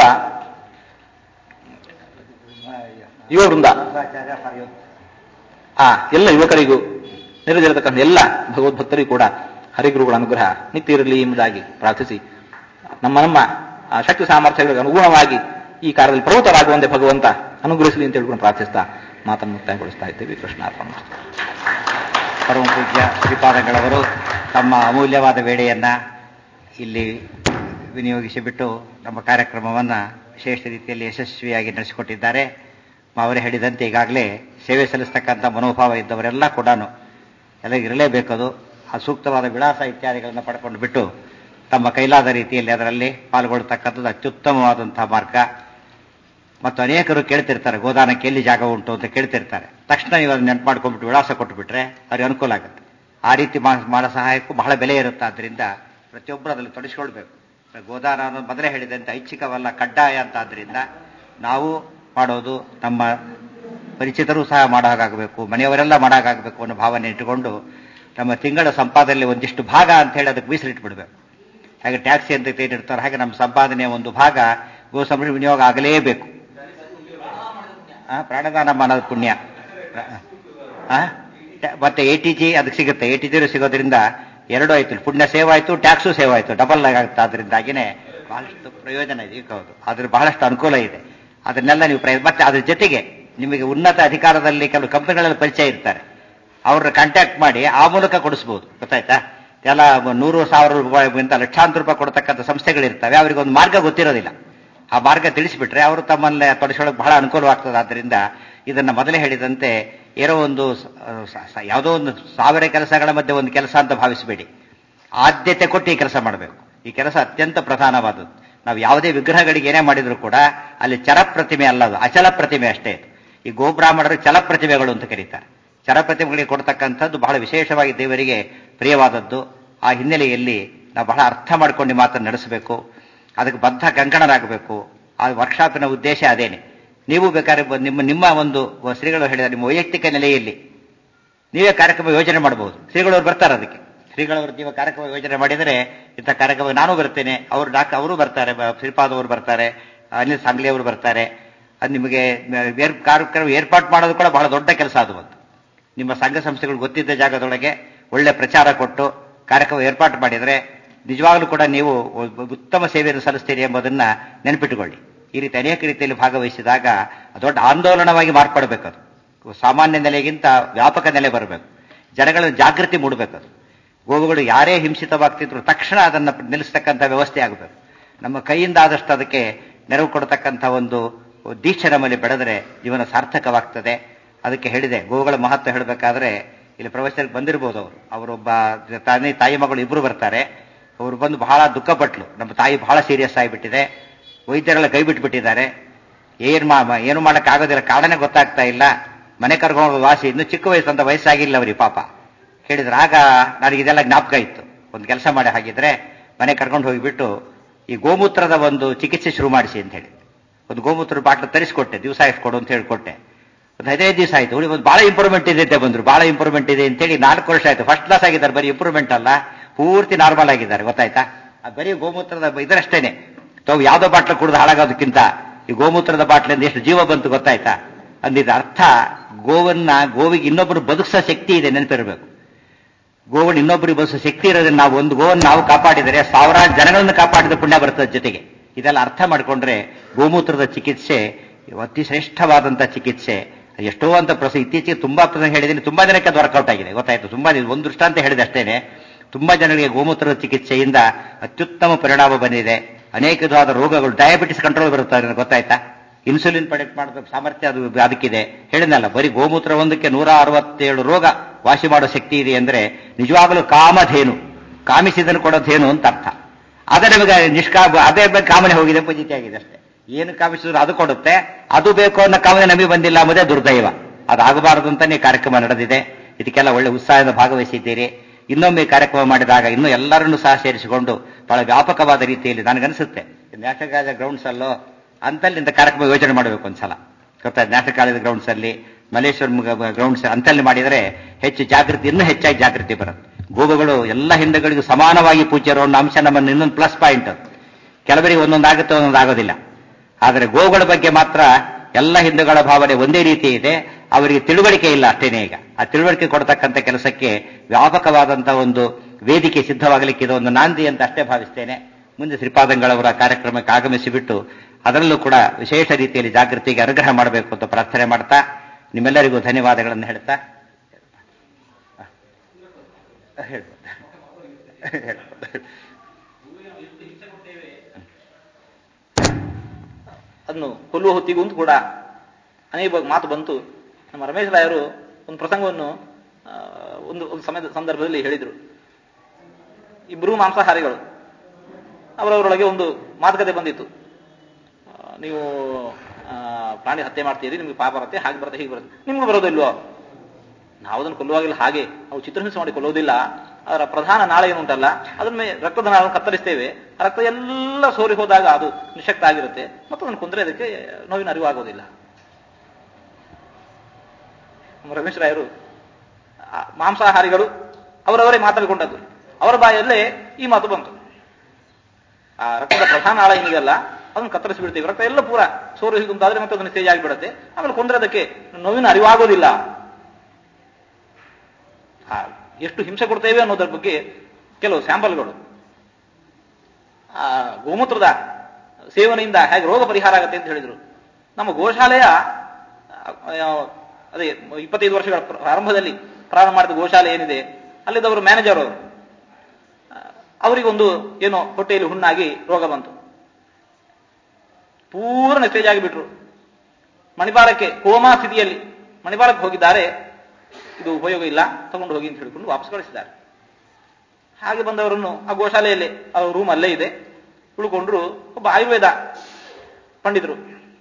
ಯುವ ವೃಂದ ಆ ಎಲ್ಲ ಯುವಕರಿಗೂ ನೆರೆದಿರತಕ್ಕಂಥ ಎಲ್ಲ ಭಗವದ್ಭಕ್ತರಿಗೂ ಕೂಡ ಹರಿಗುರುಗಳ ಅನುಗ್ರಹ ನಿತ್ಯ ಇರಲಿ ಎಂಬುದಾಗಿ ಪ್ರಾರ್ಥಿಸಿ ನಮ್ಮ ನಮ್ಮ ಆ ಶಕ್ತಿ ಸಾಮರ್ಥ್ಯಗಳಿಗೆ ಅನುಗುಣವಾಗಿ ಈ ಕಾರ್ಯದಲ್ಲಿ ಪ್ರವೃತ್ತರಾಗುವಂತೆ ಭಗವಂತ ಅನುಗ್ರಹಿಸಲಿ ಅಂತ ಹೇಳ್ಕೊಂಡು ಪ್ರಾರ್ಥಿಸ್ತಾ ಮಾತನ್ನು ಮುಕ್ತಾಯಗೊಳಿಸ್ತಾ ಇದ್ದೇವೆ ಕೃಷ್ಣಾರ್ಪಣ ಪರಮ ಪೂಜ್ಯ ಶ್ರೀಪಾದಗಳವರು ತಮ್ಮ ಅಮೂಲ್ಯವಾದ ವೇಳೆಯನ್ನ ಇಲ್ಲಿ ವಿನಿಯೋಗಿಸಿಬಿಟ್ಟು ನಮ್ಮ ಕಾರ್ಯಕ್ರಮವನ್ನು ವಿಶೇಷ ರೀತಿಯಲ್ಲಿ ಯಶಸ್ವಿಯಾಗಿ ನಡೆಸಿಕೊಟ್ಟಿದ್ದಾರೆ ಅವರೇ ಹೇಳಿದಂತೆ ಈಗಾಗಲೇ ಸೇವೆ ಸಲ್ಲಿಸ್ತಕ್ಕಂಥ ಮನೋಭಾವ ಇದ್ದವರೆಲ್ಲ ಕೂಡ ಎಲ್ಲ ಇರಲೇಬೇಕದು ಆ ಸೂಕ್ತವಾದ ವಿಳಾಸ ಇತ್ಯಾದಿಗಳನ್ನು ಪಡ್ಕೊಂಡು ಬಿಟ್ಟು ತಮ್ಮ ಕೈಲಾದ ರೀತಿಯಲ್ಲಿ ಅದರಲ್ಲಿ ಪಾಲ್ಗೊಳ್ತಕ್ಕಂಥದ್ದು ಅತ್ಯುತ್ತಮವಾದಂತಹ ಮಾರ್ಗ ಮತ್ತು ಅನೇಕರು ಕೇಳ್ತಿರ್ತಾರೆ ಗೋದಾನಕ್ಕೆ ಎಲ್ಲಿ ಜಾಗ ಉಂಟು ಅಂತ ಕೇಳ್ತಿರ್ತಾರೆ ತಕ್ಷಣ ನೀವು ಅದನ್ನ ನೆನಪು ಮಾಡ್ಕೊಂಡ್ಬಿಟ್ಟು ವಿಳಾಸ ಕೊಟ್ಟುಬಿಟ್ರೆ ಅವ್ರಿಗೆ ಅನುಕೂಲ ಆಗುತ್ತೆ ಆ ರೀತಿ ಮಾ- ಮಾಡೋ ಸಹಾಯಕ್ಕೂ ಬಹಳ ಬೆಲೆ ಇರುತ್ತೆ ಆದ್ದರಿಂದ ಪ್ರತಿಯೊಬ್ಬರು ಅದರಲ್ಲಿ ತೊಡಗಿಸ್ಕೊಳ್ಬೇಕು ಗೋದಾನ ಅನ್ನೋದು ಮೊದಲೇ ಹೇಳಿದಂತೆ ಐಚ್ಛಿಕವಲ್ಲ ಕಡ್ಡಾಯ ಅಂತ ಆದ್ರಿಂದ ನಾವು ಮಾಡೋದು ನಮ್ಮ ಪರಿಚಿತರು ಸಹ ಮಾಡೋ ಹಾಗಾಗಬೇಕು ಮನೆಯವರೆಲ್ಲ ಮಾಡೋ ಹಾಗಾಗಬೇಕು ಅನ್ನೋ ಭಾವನೆ ಇಟ್ಟುಕೊಂಡು ನಮ್ಮ ತಿಂಗಳ ಸಂಪಾದನೆಯಲ್ಲಿ ಒಂದಿಷ್ಟು ಭಾಗ ಅಂತ ಹೇಳಿ ಅದಕ್ಕೆ ಮೀಸಲಿಟ್ಬಿಡ್ಬೇಕು ಹಾಗೆ ಟ್ಯಾಕ್ಸಿ ಅಂತ ಏನಿರ್ತಾರೆ ಹಾಗೆ ನಮ್ಮ ಸಂಪಾದನೆಯ ಒಂದು ಭಾಗ ಗೋ ಸಂರಕ್ಷಣೆ ವಿನಿಯೋಗ ಆಗಲೇಬೇಕು ಆ, ಪ್ರಾಣದಾನ ಮಾಡೋದು ಪುಣ್ಯ ಆ? ಟ್ಯಾ- ಮತ್ತೆ ಎ ಟಿ ಜಿ ಅದಕ್ಕೆ ಸಿಗುತ್ತೆ ಎ ಟಿ ಜಿ ಸಿಗೋದ್ರಿಂದ ಎರಡು ಆಯ್ತು ಪುಣ್ಯ ಸೇವ್ ಆಯ್ತು ಟ್ಯಾಕ್ಸು ಸೇವ್ ಆಯ್ತು ಡಬಲ್ ಆಗುತ್ತೆ ಅದರಿಂದಾಗಿನೇ ಬಹಳಷ್ಟು ಪ್ರಯೋಜನ ಇದೆ ಈಗ ಹೌದು ಅದ್ರ ಬಹಳಷ್ಟು ಅನುಕೂಲ ಇದೆ ಅದನ್ನೆಲ್ಲ ನೀವು ಪ್ರಯತ್ನ ಮತ್ತೆ ಅದ್ರ ಜೊತೆಗೆ ನಿಮಗೆ ಉನ್ನತ ಅಧಿಕಾರದಲ್ಲಿ ಕೆಲವು ಕಂಪನಿಗಳಲ್ಲಿ ಪರಿಚಯ ಇರ್ತಾರೆ ಅವ್ರನ್ನ ಕಾಂಟ್ಯಾಕ್ಟ್ ಮಾಡಿ ಆ ಮೂಲಕ ಕೊಡಿಸ್ಬೋದು ಗೊತ್ತಾಯ್ತಾ ಎಲ್ಲ ನೂರು ಸಾವಿರ ರೂಪಾಯಿಗಿಂತ ಲಕ್ಷಾಂತರ ರೂಪಾಯಿ ಕೊಡ್ತಕ್ಕಂಥ ಸಂಸ್ಥೆಗಳಿರ್ತವೆ ಅವರಿಗೆ ಒಂದು ಮಾರ್ಗ ಗೊತ್ತಿರೋದಿಲ್ಲ ಆ ಮಾರ್ಗ ತಿಳಿಸಿಬಿಟ್ರೆ ಅವರು ತಮ್ಮಲ್ಲೇ ತೊಡಗಿಸೋಳಕ್ಕೆ ಬಹಳ ಅನುಕೂಲವಾಗ್ತದೆ ಆದ್ದರಿಂದ ಇದನ್ನ ಮೊದಲೇ ಹೇಳಿದಂತೆ ಏನೋ ಒಂದು ಸ- ಸ- ಸ- ಯಾವುದೋ ಒಂದು ಸಾವಿರ ಕೆಲಸಗಳ ಮಧ್ಯೆ ಒಂದು ಕೆಲಸ ಅಂತ ಭಾವಿಸಬೇಡಿ ಆದ್ಯತೆ ಕೊಟ್ಟು ಈ ಕೆಲಸ ಮಾಡಬೇಕು ಈ ಕೆಲಸ ಅತ್ಯಂತ ಪ್ರಧಾನವಾದದ್ದು ನಾವು ಯಾವುದೇ ವಿಗ್ರಹಗಳಿಗೆ ಏನೇ ಮಾಡಿದ್ರು ಕೂಡ ಅಲ್ಲಿ ಚರ ಪ್ರತಿಮೆ ಅಲ್ಲ ಅದು ಅಚಲ ಪ್ರತಿಮೆ ಅಷ್ಟೇ ಇದು. ಈ ಗೋಬ್ರಾಹ್ಮಣರು ಚಲ ಪ್ರತಿಮೆಗಳು ಅಂತ ಕರೀತಾರೆ ಚರ ಪ್ರತಿಮೆಗಳಿಗೆ ಕೊಡ್ತಕ್ಕಂಥದ್ದು ಬಹಳ ವಿಶೇಷವಾಗಿ ದೇವರಿಗೆ ಪ್ರಿಯವಾದದ್ದು ಆ ಹಿನ್ನೆಲೆಯಲ್ಲಿ ನಾವು ಬಹಳ ಅರ್ಥ ಮಾಡ್ಕೊಂಡು ಈ ಮಾತನ್ನು ನಡೆಸಬೇಕು ಅದಕ್ಕೆ ಬದ್ಧ ಕಂಕಣರಾಗಬೇಕು ಆ ವರ್ಕ್ಶಾಪಿನ ಉದ್ದೇಶ ಅದೇನೆ ನೀವು ಬೇಕಾದ್ರೆ ಬ- ನಿಮ್ಮ ನಿಮ್ಮ ಒಂದು ಶ್ರೀಗಳು ಹೇಳಿದ ನಿಮ್ಮ ವೈಯಕ್ತಿಕ ನೆಲೆಯಲ್ಲಿ ನೀವೇ ಕಾರ್ಯಕ್ರಮ ಯೋಜನೆ ಮಾಡಬಹುದು ಶ್ರೀಗಳವರು ಬರ್ತಾರೆ ಅದಕ್ಕೆ ಶ್ರೀಗಳವರು ನೀವು ಕಾರ್ಯಕ್ರಮ ಯೋಜನೆ ಮಾಡಿದರೆ ಇಂಥ ಕಾರ್ಯಕ್ರಮ ನಾನು ಬರ್ತೇನೆ ಅವರು ಡಾಕ್ ಅವರು ಬರ್ತಾರೆ ಬ- ಶ್ರೀಪಾದ್ ಅವರು ಬರ್ತಾರೆ ಅನಿಲ್ ಸಾಂಗ್ಲಿ ಅವರು ಬರ್ತಾರೆ ಅದು ನಿಮಗೆ ಏರ್ ಕಾರ್ಯಕ್ರಮ ಏರ್ಪಾಟ್ ಮಾಡೋದು ಕೂಡ ಬಹಳ ದೊಡ್ಡ ಕೆಲಸ ಅದು ಒಂದು ನಿಮ್ಮ ಸಂಘ ಸಂಸ್ಥೆಗಳು ಗೊತ್ತಿದ್ದ ಜಾಗದೊಳಗೆ ಒಳ್ಳೆ ಪ್ರಚಾರ ಕೊಟ್ಟು ಕಾರ್ಯಕ್ರಮ ಏರ್ಪಾಟ್ ಮಾಡಿದರೆ ನಿಜವಾಗ್ಲೂ ಕೂಡ ನೀವು ಒಬ್ಬ ಉತ್ತಮ ಸೇವೆಯನ್ನು ಸಲ್ಲಿಸ್ತೀರಿ ಎಂಬುದನ್ನ ನೆನಪಿಟ್ಟುಕೊಳ್ಳಿ ಈ ರೀತಿ ಅನೇಕ ರೀತಿಯಲ್ಲಿ ಭಾಗವಹಿಸಿದಾಗ ಅದು ದೊಡ್ಡ ಆಂದೋಲನವಾಗಿ ಮಾರ್ಪಡಬೇಕು ಅದು ಸಾಮಾನ್ಯ ನೆಲೆಗಿಂತ ವ್ಯಾಪಕ ನೆಲೆ ಬರಬೇಕು ಜನಗಳ ಜಾಗೃತಿ ಮೂಡಬೇಕು ಅದು ಗೋವುಗಳು ಯಾರೇ ಹಿಂಸಿತವಾಗ್ತಿದ್ರು ತಕ್ಷಣ ಅದನ್ನು ನಿಲ್ಲಿಸ್ತಕ್ಕಂಥ ವ್ಯವಸ್ಥೆ ಆಗಬೇಕು ನಮ್ಮ ಕೈಯಿಂದ ಆದಷ್ಟು ಅದಕ್ಕೆ ನೆರವು ಕೊಡತಕ್ಕಂಥ ಒಂದು ದೀಕ್ಷೆ ನಮ್ಮಲ್ಲಿ ಬೆಳೆದರೆ ಜೀವನ ಸಾರ್ಥಕವಾಗ್ತದೆ ಅದಕ್ಕೆ ಹೇಳಿದೆ ಗೋವುಗಳ ಮಹತ್ವ ಹೇಳಬೇಕಾದ್ರೆ ಇಲ್ಲಿ ಪ್ರವಚನಕ್ಕೆ ಬಂದಿರಬಹುದು ಅವರು ಅವರೊಬ್ಬ ತಾನೇ ತಾಯಿ ಮಗಳು ಇಬ್ರು ಬರ್ತಾರೆ ಅವರು ಬಂದು ಬಹಳ ದುಃಖಪಟ್ಲು ನಮ್ಮ ತಾಯಿ ಬಹಳ ಸೀರಿಯಸ್ ಆಗಿಬಿಟ್ಟಿದೆ ವೈದ್ಯರೆಲ್ಲ ಕೈ ಬಿಟ್ಬಿಟ್ಟಿದ್ದಾರೆ ಏನ್ ಮಾ ಮ- ಏನು ಮಾಡಕ್ ಆಗೋದಿಲ್ಲ ಕಾರಣನೇ ಗೊತ್ತಾಗ್ತಾ ಇಲ್ಲ ಮನೆ ಕರ್ಕೊಂಡು ವಾಸಿ ಇನ್ನು ಚಿಕ್ಕ ವಯಸ್ಸು ಅಂತ ವಯಸ್ಸಾಗಿಲ್ಲ ಅವ್ರಿಗೆ ಪಾಪ ಹೇಳಿದ್ರೆ ಆಗ ನನಗೆ ಇದೆಲ್ಲ ಜ್ಞಾಪಕ ಇತ್ತು ಒಂದು ಕೆಲಸ ಮಾಡಿ ಹಾಗಿದ್ರೆ ಮನೆ ಕರ್ಕೊಂಡು ಹೋಗಿಬಿಟ್ಟು ಈ ಗೋಮೂತ್ರದ ಒಂದು ಚಿಕಿತ್ಸೆ ಶುರು ಮಾಡಿಸಿ ಅಂತ ಹೇಳಿ ಒಂದು ಗೋಮೂತ್ರ ಬಾಟ್ಲು ತರಿಸ್ಕೊಟ್ಟೆ ದಿವಸ ಎಷ್ಟು ಕೊಡು ಅಂತ ಹೇಳಿ ಕೊಟ್ಟೆ ಒಂದು ಹದಿನೈದು ದಿವಸ ಆಯ್ತು ಉಳಿ ಒಂದು ಬಹಳ ಇಂಪ್ರೂವ್ಮೆಂಟ್ ಇದೆ ಅಂತ ಬಂದ್ರು ಬಹಳ ಇಂಪ್ರೂವ್ಮೆಂಟ್ ಇದೆ ಅಂತೇಳಿ ನಾಲ್ಕು ವರ್ಷ ಆಯ್ತು ಫಸ್ಟ್ ಕ್ಲಾಸ್ ಆಗಿದ್ದಾರೆ ಬರೀ ಇಂಪ್ರೂವ್ಮೆಂಟ್ ಅಲ್ಲ ಪೂರ್ತಿ ನಾರ್ಮಲ್ ಆಗಿದ್ದಾರೆ ಗೊತ್ತಾಯ್ತಾ ಆ ಬರೀ ಗೋಮೂತ್ರದ ಇದರಷ್ಟೇನೆ ತಾವು ಯಾವ್ದೋ ಬಾಟ್ಲು ಕುಡಿದು ಹಾಳಾಗೋದಕ್ಕಿಂತ ಈ ಗೋಮೂತ್ರದ ಬಾಟ್ಲಿಂದ ಎಷ್ಟು ಜೀವ ಬಂತು ಗೊತ್ತಾಯ್ತಾ ಅಂದಿದ್ದ ಅರ್ಥ ಗೋವನ್ನ ಗೋವಿಗೆ ಇನ್ನೊಬ್ಬರು ಬದುಕಿಸೋ ಶಕ್ತಿ ಇದೆ ನೆನಪಿರಬೇಕು ಗೋವನ್ನು ಇನ್ನೊಬ್ಬರಿಗೆ ಬದುಕೋ ಶಕ್ತಿ ಇರೋದ್ರಿಂದ ನಾವು ಒಂದು ಗೋವನ್ನು ನಾವು ಕಾಪಾಡಿದರೆ ಸಾವಿರಾರು ಜನಗಳನ್ನು ಕಾಪಾಡಿದ ಪುಣ್ಯ ಬರ್ತದೆ ಜೊತೆಗೆ ಇದೆಲ್ಲ ಅರ್ಥ ಮಾಡಿಕೊಂಡ್ರೆ ಗೋಮೂತ್ರದ ಚಿಕಿತ್ಸೆ ಅತಿ ಶ್ರೇಷ್ಠವಾದಂತಹ ಚಿಕಿತ್ಸೆ ಎಷ್ಟೋ ಅಂತ ಪ್ರಸ ಇತ್ತೀಚೆಗೆ ತುಂಬಾ ಪ್ರಸಂಗ ಹೇಳಿದ್ದೀನಿ ತುಂಬಾ ಜನಕ್ಕೆ ಅದು ವರ್ಕೌಟ್ ಆಗಿದೆ ಗೊತ್ತಾಯ್ತು ತುಂಬಾ ಜನ- ಒಂದು ದೃಷ್ಟಾಂತ ಹೇಳಿದೆ ಅಷ್ಟೇನೆ ತುಂಬಾ ಜನರಿಗೆ ಗೋಮೂತ್ರದ ಚಿಕಿತ್ಸೆಯಿಂದ ಅತ್ಯುತ್ತಮ ಪರಿಣಾಮ ಬಂದಿದೆ ಅನೇಕ ವಿಧವಾದ ರೋಗಗಳು ಡಯಾಬಿಟಿಸ್ ಕಂಟ್ರೋಲ್ ಬರುತ್ತೆ ಅದರಿಂದ ಗೊತ್ತಾಯ್ತಾ ಇನ್ಸುಲಿನ್ ಪಡೆಕ್ಟ್ ಮಾಡೋ ಸಾಮರ್ಥ್ಯ ಅದು ಅದಕ್ಕಿದೆ ಹೇಳಿದ್ನಲ್ಲ ಬರೀ ಗೋಮೂತ್ರ ಒಂದಕ್ಕೆ ನೂರ ಅರವತ್ತೇಳು ರೋಗ ವಾಸಿ ಮಾಡೋ ಶಕ್ತಿ ಇದೆ ಅಂದ್ರೆ ನಿಜವಾಗಲೂ ಕಾಮಧೇನು ಕಾಮಿಸಿದನು ಕೊಡೋಧೇನು ಅಂತ ಅರ್ಥ ಅದೇ ನಮಗೆ ನಿಷ್ಕಾ ಅದೇ ಬಗ್ಗೆ ಕಾಮನೆ ಹೋಗಿದೆ ಪಜಿತಿ ಆಗಿದೆ ಅಷ್ಟೇ ಏನು ಕಾಮಿಸಿದ್ರು ಅದು ಕೊಡುತ್ತೆ ಅದು ಬೇಕು ಅನ್ನೋ ಕಾಮನೆ ನಮಗೆ ಬಂದಿಲ್ಲ ಅನ್ನೋದೇ ದುರ್ದೈವ ಅದಾಗಬಾರದು ಅಂತಾನೆ ಕಾರ್ಯಕ್ರಮ ನಡೆದಿದೆ ಇದಕ್ಕೆಲ್ಲ ಒಳ್ಳೆ ಉತ್ಸಾಹದಿಂದ ಭಾಗವಹಿಸಿದ್ದೀರಿ ಇನ್ನೊಮ್ಮೆ ಕಾರ್ಯಕ್ರಮ ಮಾಡಿದಾಗ ಇನ್ನೂ ಎಲ್ಲರನ್ನೂ ಸಹ ಸೇರಿಸಿಕೊಂಡು ಬಹಳ ವ್ಯಾಪಕವಾದ ರೀತಿಯಲ್ಲಿ ನನಗನ್ಸುತ್ತೆ ನ್ಯಾಷನಲ್ ಕಾಲೇಜ್ ಗ್ರೌಂಡ್ಸ್ ಅಲ್ಲೋ ಅಂತಲ್ಲಿಂದ ಕಾರ್ಯಕ್ರಮ ಯೋಜನೆ ಮಾಡಬೇಕು ಒಂದ್ಸಲ ಗೊತ್ತಾ ನ್ಯಾಷನಲ್ ಕಾಲೇಜ್ ಗ್ರೌಂಡ್ಸ್ ಅಲ್ಲಿ ಮಲ್ಲೇಶ್ವರಂ ಗ್ರೌಂಡ್ಸ್ ಅಂತಲ್ಲಿ ಮಾಡಿದರೆ ಹೆಚ್ಚು ಜಾಗೃತಿ ಇನ್ನೂ ಹೆಚ್ಚಾಗಿ ಜಾಗೃತಿ ಬರುತ್ತೆ ಗೋವುಗಳು ಎಲ್ಲ ಹಿಂದಗಳಿಗೂ ಸಮಾನವಾಗಿ ಪೂಜ್ಯರು ಅನ್ನೋ ಅಂಶ ನಮ್ಮನ್ನು ಇನ್ನೊಂದು ಪ್ಲಸ್ ಪಾಯಿಂಟ್ ಅದು ಕೆಲವರಿಗೆ ಒಂದೊಂದು ಆಗುತ್ತೆ ಒಂದೊಂದು ಆಗೋದಿಲ್ಲ ಆದರೆ ಗೋವುಗಳ ಬಗ್ಗೆ ಮಾತ್ರ ಎಲ್ಲ ಹಿಂದೂಗಳ ಭಾವನೆ ಒಂದೇ ರೀತಿ ಇದೆ ಅವರಿಗೆ ತಿಳುವಳಿಕೆ ಇಲ್ಲ ಅಷ್ಟೇನೇ ಈಗ ಆ ತಿಳುವಳಿಕೆ ಕೊಡ್ತಕ್ಕಂಥ ಕೆಲಸಕ್ಕೆ ವ್ಯಾಪಕವಾದಂತಹ ಒಂದು ವೇದಿಕೆ ಸಿದ್ಧವಾಗಲಿಕ್ಕೆ ಇದು ಒಂದು ನಾಂದಿ ಅಂತ ಅಷ್ಟೇ ಭಾವಿಸ್ತೇನೆ ಮುಂದೆ ಶ್ರೀಪಾದಂಗಳವರ ಕಾರ್ಯಕ್ರಮಕ್ಕೆ ಆಗಮಿಸಿ ಬಿಟ್ಟು ಅದರಲ್ಲೂ ಕೂಡ ವಿಶೇಷ ರೀತಿಯಲ್ಲಿ ಜಾಗೃತಿಗೆ ಅನುಗ್ರಹ ಮಾಡಬೇಕು ಅಂತ ಪ್ರಾರ್ಥನೆ ಮಾಡ್ತಾ ನಿಮ್ಮೆಲ್ಲರಿಗೂ ಧನ್ಯವಾದಗಳನ್ನು ಹೇಳ್ತಾ ಹೇಳ್ಬೋದು ಹೇಳ್ಬೋದು ಅದನ್ನು ಕೊಲ್ಲುವ ಹೊತ್ತಿಗೂ ಅಂತ ಕೂಡ ಅನೇಕ ಮಾತು ಬಂತು ನಮ್ಮ ರಮೇಶ್ ರಾಯರು ಒಂದು ಪ್ರಸಂಗವನ್ನು ಆ, ಒಂದು ಒಂದು ಸಮಯದ ಸಂದರ್ಭದಲ್ಲಿ ಹೇಳಿದರು ಇಬ್ಬರು ಮಾಂಸಾಹಾರಿಗಳು ಅವರವರೊಳಗೆ ಒಂದು ಮಾತುಕತೆ ಬಂದಿತ್ತು ಆ, ನೀವು ಆ, ಪ್ರಾಣಿ ಹತ್ಯೆ ಮಾಡ್ತೀರಿ ನಿಮ್ಗೆ ಪಾಪ ಬರುತ್ತೆ ಹಾಗೆ ಬರುತ್ತೆ ಹೀಗೆ ಬರುತ್ತೆ ನಿಮ್ಗೆ ಬರೋದಿಲ್ವೋ ನಾವು ಅದನ್ನು ಕೊಲ್ಲುವಾಗಿಲ್ಲ ಹಾಗೆ ನಾವು ಚಿತ್ರಹಿಂಸೆ ಮಾಡಿ ಕೊಲ್ಲೋದಿಲ್ಲ ಅದರ ಪ್ರಧಾನ ನಾಳ ಏನುಂಟಲ್ಲ ಅದನ್ನ ಮೇ- ರಕ್ತದ ನಾಳನ್ನು ಕತ್ತರಿಸ್ತೇವೆ ಆ ರಕ್ತ ಎಲ್ಲ ಸೋರಿ ಹೋದಾಗ ಅದು ನಿಶಕ್ತ ಆಗಿರುತ್ತೆ ಮತ್ತು ಅದನ್ನು ಕೊಂದರೆ ಅದಕ್ಕೆ ನೋವಿನ ಅರಿವು ಆಗೋದಿಲ್ಲ ನಮ್ಮ ರಮೇಶ್ ರಾಯರು ಆ ಮಾಂಸಾಹಾರಿಗಳು ಅವರವರೇ ಮಾತಾಡಿಕೊಂಡದ್ದು ಅವರ ಬಾಯಲ್ಲೇ ಈ ಮಾತು ಬಂತು ಆ ರಕ್ತದ ಪ್ರಧಾನ ಆಳ ಏನಿದೆಯಲ್ಲ ಅದನ್ನು ಕತ್ತರಿಸಿ ಬಿಡ್ತೀವಿ ರಕ್ತ ಎಲ್ಲ ಪೂರ ಸೋರು ಹೀಗುಂತಾದ್ರೆ ಮತ್ತೆ ಅದನ್ನು ಸ್ಟೇಜ್ ಆಗಿಬಿಡುತ್ತೆ ಆಮೇಲೆ ಕೊಂದ್ರೆ ಅದಕ್ಕೆ ನೋವಿನ ಅರಿವಾಗೋದಿಲ್ಲ ಆ, ಎಷ್ಟು ಹಿಂಸೆ ಕೊಡ್ತೇವೆ ಅನ್ನೋದ್ರ ಬಗ್ಗೆ ಕೆಲವು ಸ್ಯಾಂಪಲ್ಗಳು ಆ ಗೋಮೂತ್ರದ ಸೇವನೆಯಿಂದ ಹೇಗೆ ರೋಗ ಪರಿಹಾರ ಆಗುತ್ತೆ ಅಂತ ಹೇಳಿದ್ರು ನಮ್ಮ ಗೋಶಾಲೆಯ ಆ, ಅದೇ ಇಪ್ಪತ್ತೈದು ವರ್ಷಗಳ ಪ್ರಾರಂಭದಲ್ಲಿ ಪ್ರಾರಂಭ ಮಾಡಿದ ಗೋಶಾಲೆ ಏನಿದೆ ಅಲ್ಲಿದ್ದವರು ಮ್ಯಾನೇಜರ್ ಅವರು ಆ, ಅವರಿಗೊಂದು ಏನೋ ಹೊಟ್ಟೆಯಲ್ಲಿ ಹುಣ್ಣಾಗಿ ರೋಗ ಬಂತು ಪೂರ್ಣ ಸ್ಟೇಜ್ ಆಗಿಬಿಟ್ರು ಮಣಿಪಾಲಕ್ಕೆ ಕೋಮಾ ಸ್ಥಿತಿಯಲ್ಲಿ ಮಣಿಪಾಲಕ್ಕೆ ಹೋಗಿದ್ದಾರೆ ಇದು ಉಪಯೋಗ ಇಲ್ಲ ತಗೊಂಡು ಹೋಗಿ ಅಂತ ಹೇಳಿಕೊಂಡು ವಾಪಸ್ ಕಳಿಸಿದ್ದಾರೆ ಹಾಗೆ ಬಂದವರನ್ನು ಆ ಗೋಶಾಲೆಯಲ್ಲಿ ಅವ್ರ ರೂಮ್ ಅಲ್ಲೇ ಇದೆ ಉಳ್ಕೊಂಡ್ರು ಒಬ್ಬ ಆಯುರ್ವೇದ ಪಂಡಿತರು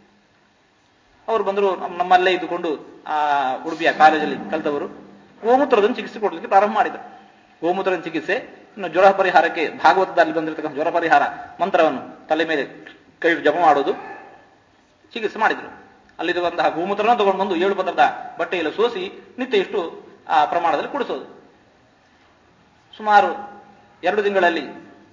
ಅವರು ಬಂದರು ನಮ್- ನಮ್ಮಲ್ಲೇ ಇದ್ದುಕೊಂಡು ಆ ಉಡುಪಿಯ ಕಾಲೇಜಲ್ಲಿ ಕಲಿತವರು ಗೋಮೂತ್ರದನ್ನು ಚಿಕಿತ್ಸೆ ಕೊಡಲಿಕ್ಕೆ ಪ್ರಾರಂಭ ಮಾಡಿದರು ಗೋಮೂತ್ರದ ಚಿಕಿತ್ಸೆ ಇನ್ನು ಜ್ವರ ಪರಿಹಾರಕ್ಕೆ ಭಾಗವತದಲ್ಲಿ ಬಂದಿರತಕ್ಕಂಥ ಜ್ವರ ಪರಿಹಾರ ಮಂತ್ರವನ್ನು ತಲೆ ಮೇಲೆ ಕೈ ಜಪ ಮಾಡೋದು ಚಿಕಿತ್ಸೆ ಮಾಡಿದರು ಅಲ್ಲಿರುವಂತಹ ಗೋಮೂತ್ರನ ತಗೊಂಡು ಬಂದು ಏಳು ಪತ್ರದ ಬಟ್ಟೆಯಲ್ಲಿ ಸೋಸಿ ನಿತ್ಯ ಇಷ್ಟು ಆ ಪ್ರಮಾಣದಲ್ಲಿ ಕುಡಿಸೋದು ಸುಮಾರು ಎರಡು ತಿಂಗಳಲ್ಲಿ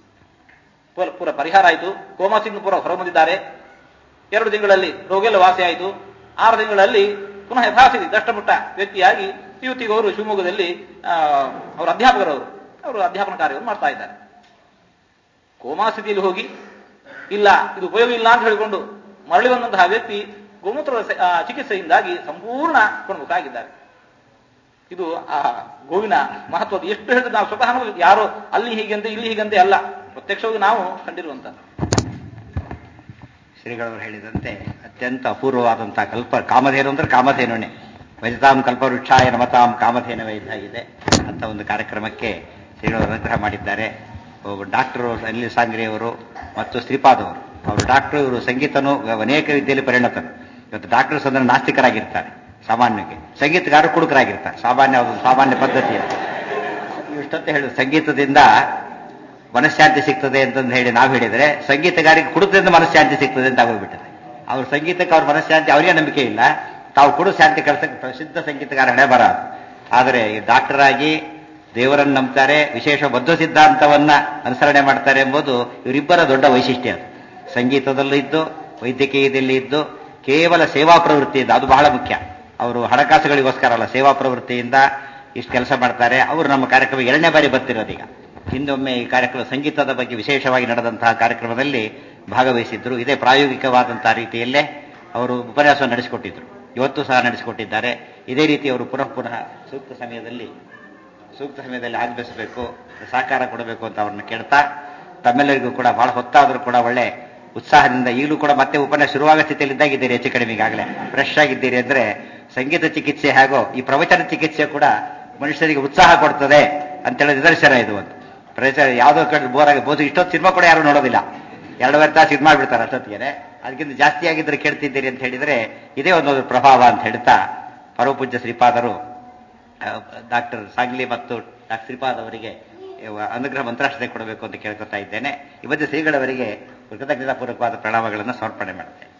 ಪೂರ ಪೂರ ಪರಿಹಾರ ಆಯಿತು ಕೋಮಾಸಿಂದ ಪೂರ ಹೊರಬಂದಿದ್ದಾರೆ ಎರಡು ತಿಂಗಳಲ್ಲಿ ರೋಗ ಎಲ್ಲ ವಾಸಿ ಆಯಿತು ಆರು ತಿಂಗಳಲ್ಲಿ ಪುನಃ ಯಥಾಸ್ಥಿತಿ ದಷ್ಟಪುಟ್ಟ ವ್ಯಕ್ತಿಯಾಗಿ ಯುವತಿಗೆ ಅವರು ಶಿವಮೊಗ್ಗದಲ್ಲಿ ಆ, ಅವರ ಅಧ್ಯಾಪಕರವರು ಅವರು ಅಧ್ಯಾಪನ ಕಾರ್ಯವನ್ನು ಮಾಡ್ತಾ ಇದ್ದಾರೆ ಕೋಮಾ ಸ್ಥಿತಿಯಲ್ಲಿ ಹೋಗಿ ಇಲ್ಲ ಇದು ಉಪಯೋಗ ಇಲ್ಲ ಅಂತ ಹೇಳಿಕೊಂಡು ಮರಳಿ ಬಂದಂತಹ ವ್ಯಕ್ತಿ ಗೋಮೂತ್ರದ ಸೆ- ಆ, ಚಿಕಿತ್ಸೆಯಿಂದಾಗಿ ಸಂಪೂರ್ಣ ಗುಣಮುಖರಾಗಿದ್ದಾರೆ ಇದು ಆ ಗೋವಿನ ಮಹತ್ವದ ಎಷ್ಟು ಹೇಳಿದ್ರೆ ನಾವು ಸ್ವತಃ ನಮಗೆ ಯಾರೋ ಅಲ್ಲಿ ಹೀಗಂತೆ ಇಲ್ಲಿ ಹೀಗಂತೆ ಅಲ್ಲ ಪ್ರತ್ಯಕ್ಷವಾಗಿ ನಾವು ಕಂಡಿರುವಂತದ್ದು ಶ್ರೀಗಳವರು ಹೇಳಿದಂತೆ ಅತ್ಯಂತ ಅಪೂರ್ವವಾದಂತಹ ಕಲ್ಪ ಕಾಮಧೇನು ಅಂದ್ರೆ ಕಾಮಧೇನುನೇ ವೈದ್ಯತಾಂ ಕಲ್ಪವೃಕ್ಷಾಯ ನಮತಾಂ ಕಾಮಧೇನವೇ ಇದ್ದಾಗಿದೆ ಅಂತ ಒಂದು ಕಾರ್ಯಕ್ರಮಕ್ಕೆ ಶ್ರೀಗಳವರು ಅನುಗ್ರಹ ಮಾಡಿದ್ದಾರೆ ಒಬ್ಬ ಡಾಕ್ಟರು ಅನಿಲ್ ಸಾಂಗ್ರೆ ಅವರು ಮತ್ತು ಶ್ರೀಪಾದ್ ಅವರು ಅವರು ಡಾಕ್ಟರ್ ಇವರು ಸಂಗೀತನು ಅನೇಕ ರೀತಿಯಲ್ಲಿ ಪರಿಣತರು ಇವತ್ತು ಡಾಕ್ಟರ್ಸ್ ಅಂದ್ರೆ ನಾಸ್ತಿಕರಾಗಿರ್ತಾರೆ ಸಾಮಾನ್ಯಕ್ಕೆ ಸಂಗೀತಗಾರರು ಕುಡುಕರಾಗಿರ್ತಾರೆ ಸಾಮಾನ್ಯ ಒಂದು ಸಾಮಾನ್ಯ ಪದ್ಧತಿ ಅದು. ಇಷ್ಟೊತ್ತೆ ಹೇಳಿದ್ರು ಸಂಗೀತದಿಂದ ಮನಃಶಾಂತಿ ಸಿಗ್ತದೆ ಅಂತಂದು ಹೇಳಿ ನಾವು ಹೇಳಿದ್ರೆ ಸಂಗೀತಗಾರಿಗೆ ಕುಡಿದ್ರಿಂದ ಮನಃಶಾಂತಿ ಸಿಗ್ತದೆ ಅಂತ ಆಗೋಗ್ಬಿಟ್ಟಿದೆ ಅವ್ರ ಸಂಗೀತಕ್ಕೆ ಅವ್ರ ಮನಃಶಾಂತಿ ಅವರಿಗೆ ನಂಬಿಕೆ ಇಲ್ಲ ತಾವು ಕುಡು ಶಾಂತಿ ಕಳ್ಸಕ್ಕೆ ಪ್ರಸಿದ್ಧ ಸಂಗೀತಗಾರ ಹಣೆ ಬರ ಆದರೆ ಈ ಡಾಕ್ಟರ್ ಆಗಿ ದೇವರನ್ನು ನಂಬ್ತಾರೆ ವಿಶೇಷ ಬದ್ಧ ಸಿದ್ಧಾಂತವನ್ನ ಅನುಸರಣೆ ಮಾಡ್ತಾರೆ ಎಂಬುದು ಇವರಿಬ್ಬರ ದೊಡ್ಡ ವೈಶಿಷ್ಟ್ಯ ಅದು ಸಂಗೀತದಲ್ಲೂ ಇದ್ದು ವೈದ್ಯಕೀಯದಲ್ಲಿ ಇದ್ದು ಕೇವಲ ಸೇವಾ ಪ್ರವೃತ್ತಿಯಿಂದ ಅದು ಬಹಳ ಮುಖ್ಯ ಅವರು ಹಣಕಾಸುಗಳಿಗೋಸ್ಕರ ಅಲ್ಲ ಸೇವಾ ಪ್ರವೃತ್ತಿಯಿಂದ ಇಷ್ಟು ಕೆಲಸ ಮಾಡ್ತಾರೆ ಅವರು ನಮ್ಮ ಕಾರ್ಯಕ್ರಮ ಎರಡನೇ ಬಾರಿ ಬರ್ತಿರೋದೀಗ ಹಿಂದೊಮ್ಮೆ ಈ ಕಾರ್ಯಕ್ರಮ ಸಂಗೀತದ ಬಗ್ಗೆ ವಿಶೇಷವಾಗಿ ನಡೆದಂತಹ ಕಾರ್ಯಕ್ರಮದಲ್ಲಿ ಭಾಗವಹಿಸಿದ್ರು ಇದೇ ಪ್ರಾಯೋಗಿಕವಾದಂತಹ ರೀತಿಯಲ್ಲೇ ಅವರು ಉಪನ್ಯಾಸ ನಡೆಸಿಕೊಟ್ಟಿದ್ರು ಇವತ್ತು ಸಹ ನಡೆಸಿಕೊಟ್ಟಿದ್ದಾರೆ ಇದೇ ರೀತಿ ಅವರು ಪುನಃ ಪುನಃ ಸೂಕ್ತ ಸಮಯದಲ್ಲಿ ಸೂಕ್ತ ಸಮಯದಲ್ಲಿ ಆಗಮಿಸಬೇಕು ಸಹಕಾರ ಕೊಡಬೇಕು ಅಂತ ಅವ್ರನ್ನ ಕೇಳ್ತಾ ತಮ್ಮೆಲ್ಲರಿಗೂ ಕೂಡ ಬಹಳ ಹೊತ್ತಾದರೂ ಕೂಡ ಒಳ್ಳೆ ಉತ್ಸಾಹದಿಂದ ಈಗಲೂ ಕೂಡ ಮತ್ತೆ ಉಪನ್ಯಾಸ ಶುರುವಾಗ ಸ್ಥಿತಿಯಲ್ಲಿ ಇದ್ದಾಗಿದ್ದೀರಿ ಹೆಚ್ಚು ಕಡಿಮೆ ಈಗಾಗಲೇ ಫ್ರೆಶ್ ಆಗಿದ್ದೀರಿ ಅಂದ್ರೆ ಸಂಗೀತ ಚಿಕಿತ್ಸೆ ಹಾಗೂ ಈ ಪ್ರವಚನ ಚಿಕಿತ್ಸೆ ಕೂಡ ಮನುಷ್ಯರಿಗೆ ಉತ್ಸಾಹ ಕೊಡ್ತದೆ ಅಂತೇಳಿ ನಿದರ್ಶನ ಇದು ಒಂದು ಪ್ರವಚನ ಯಾವುದೋ ಕಡೆ ಬೋರ್ ಆಗಿ ಬೋದು ಇಷ್ಟೊತ್ತು ಸಿನಿಮಾ ಕೂಡ ಯಾರು ನೋಡೋದಿಲ್ಲ ಎರಡೂವರೆ ತಾಸು ಇದು ಮಾಡಿಬಿಡ್ತಾರೆ ಅಷ್ಟೊತ್ತಿಗೆ ಅದಕ್ಕಿಂತ ಜಾಸ್ತಿ ಆಗಿದ್ರೆ ಕೇಳ್ತಿದ್ದೀರಿ ಅಂತ ಹೇಳಿದ್ರೆ ಇದೇ ಒಂದು ಪ್ರಭಾವ ಅಂತ ಹೇಳ್ತಾ ಪರಮಪೂಜ್ಯ ಶ್ರೀಪಾದರು ಡಾಕ್ಟರ್ ಸಾಂಗ್ಲಿ ಮತ್ತು ಡಾಕ್ಟರ್ ಶ್ರೀಪಾದ್ ಅವರಿಗೆ ಇವ- ಅನುಗ್ರಹ ಮಂತ್ರಾಕ್ಷತೆ ಕೊಡಬೇಕು ಅಂತ ಕೇಳ್ಕೊತಾ ಇದ್ದೇನೆ ಈ ಮಧ್ಯೆ ಶ್ರೀಗಳವರಿಗೆ ಕೃತಜ್ಞತಾಪೂರ್ವಕವಾದ ಪ್ರಣಾಮಗಳನ್ನು ಸಮರ್ಪಣೆ ಮಾಡುತ್ತೇನೆ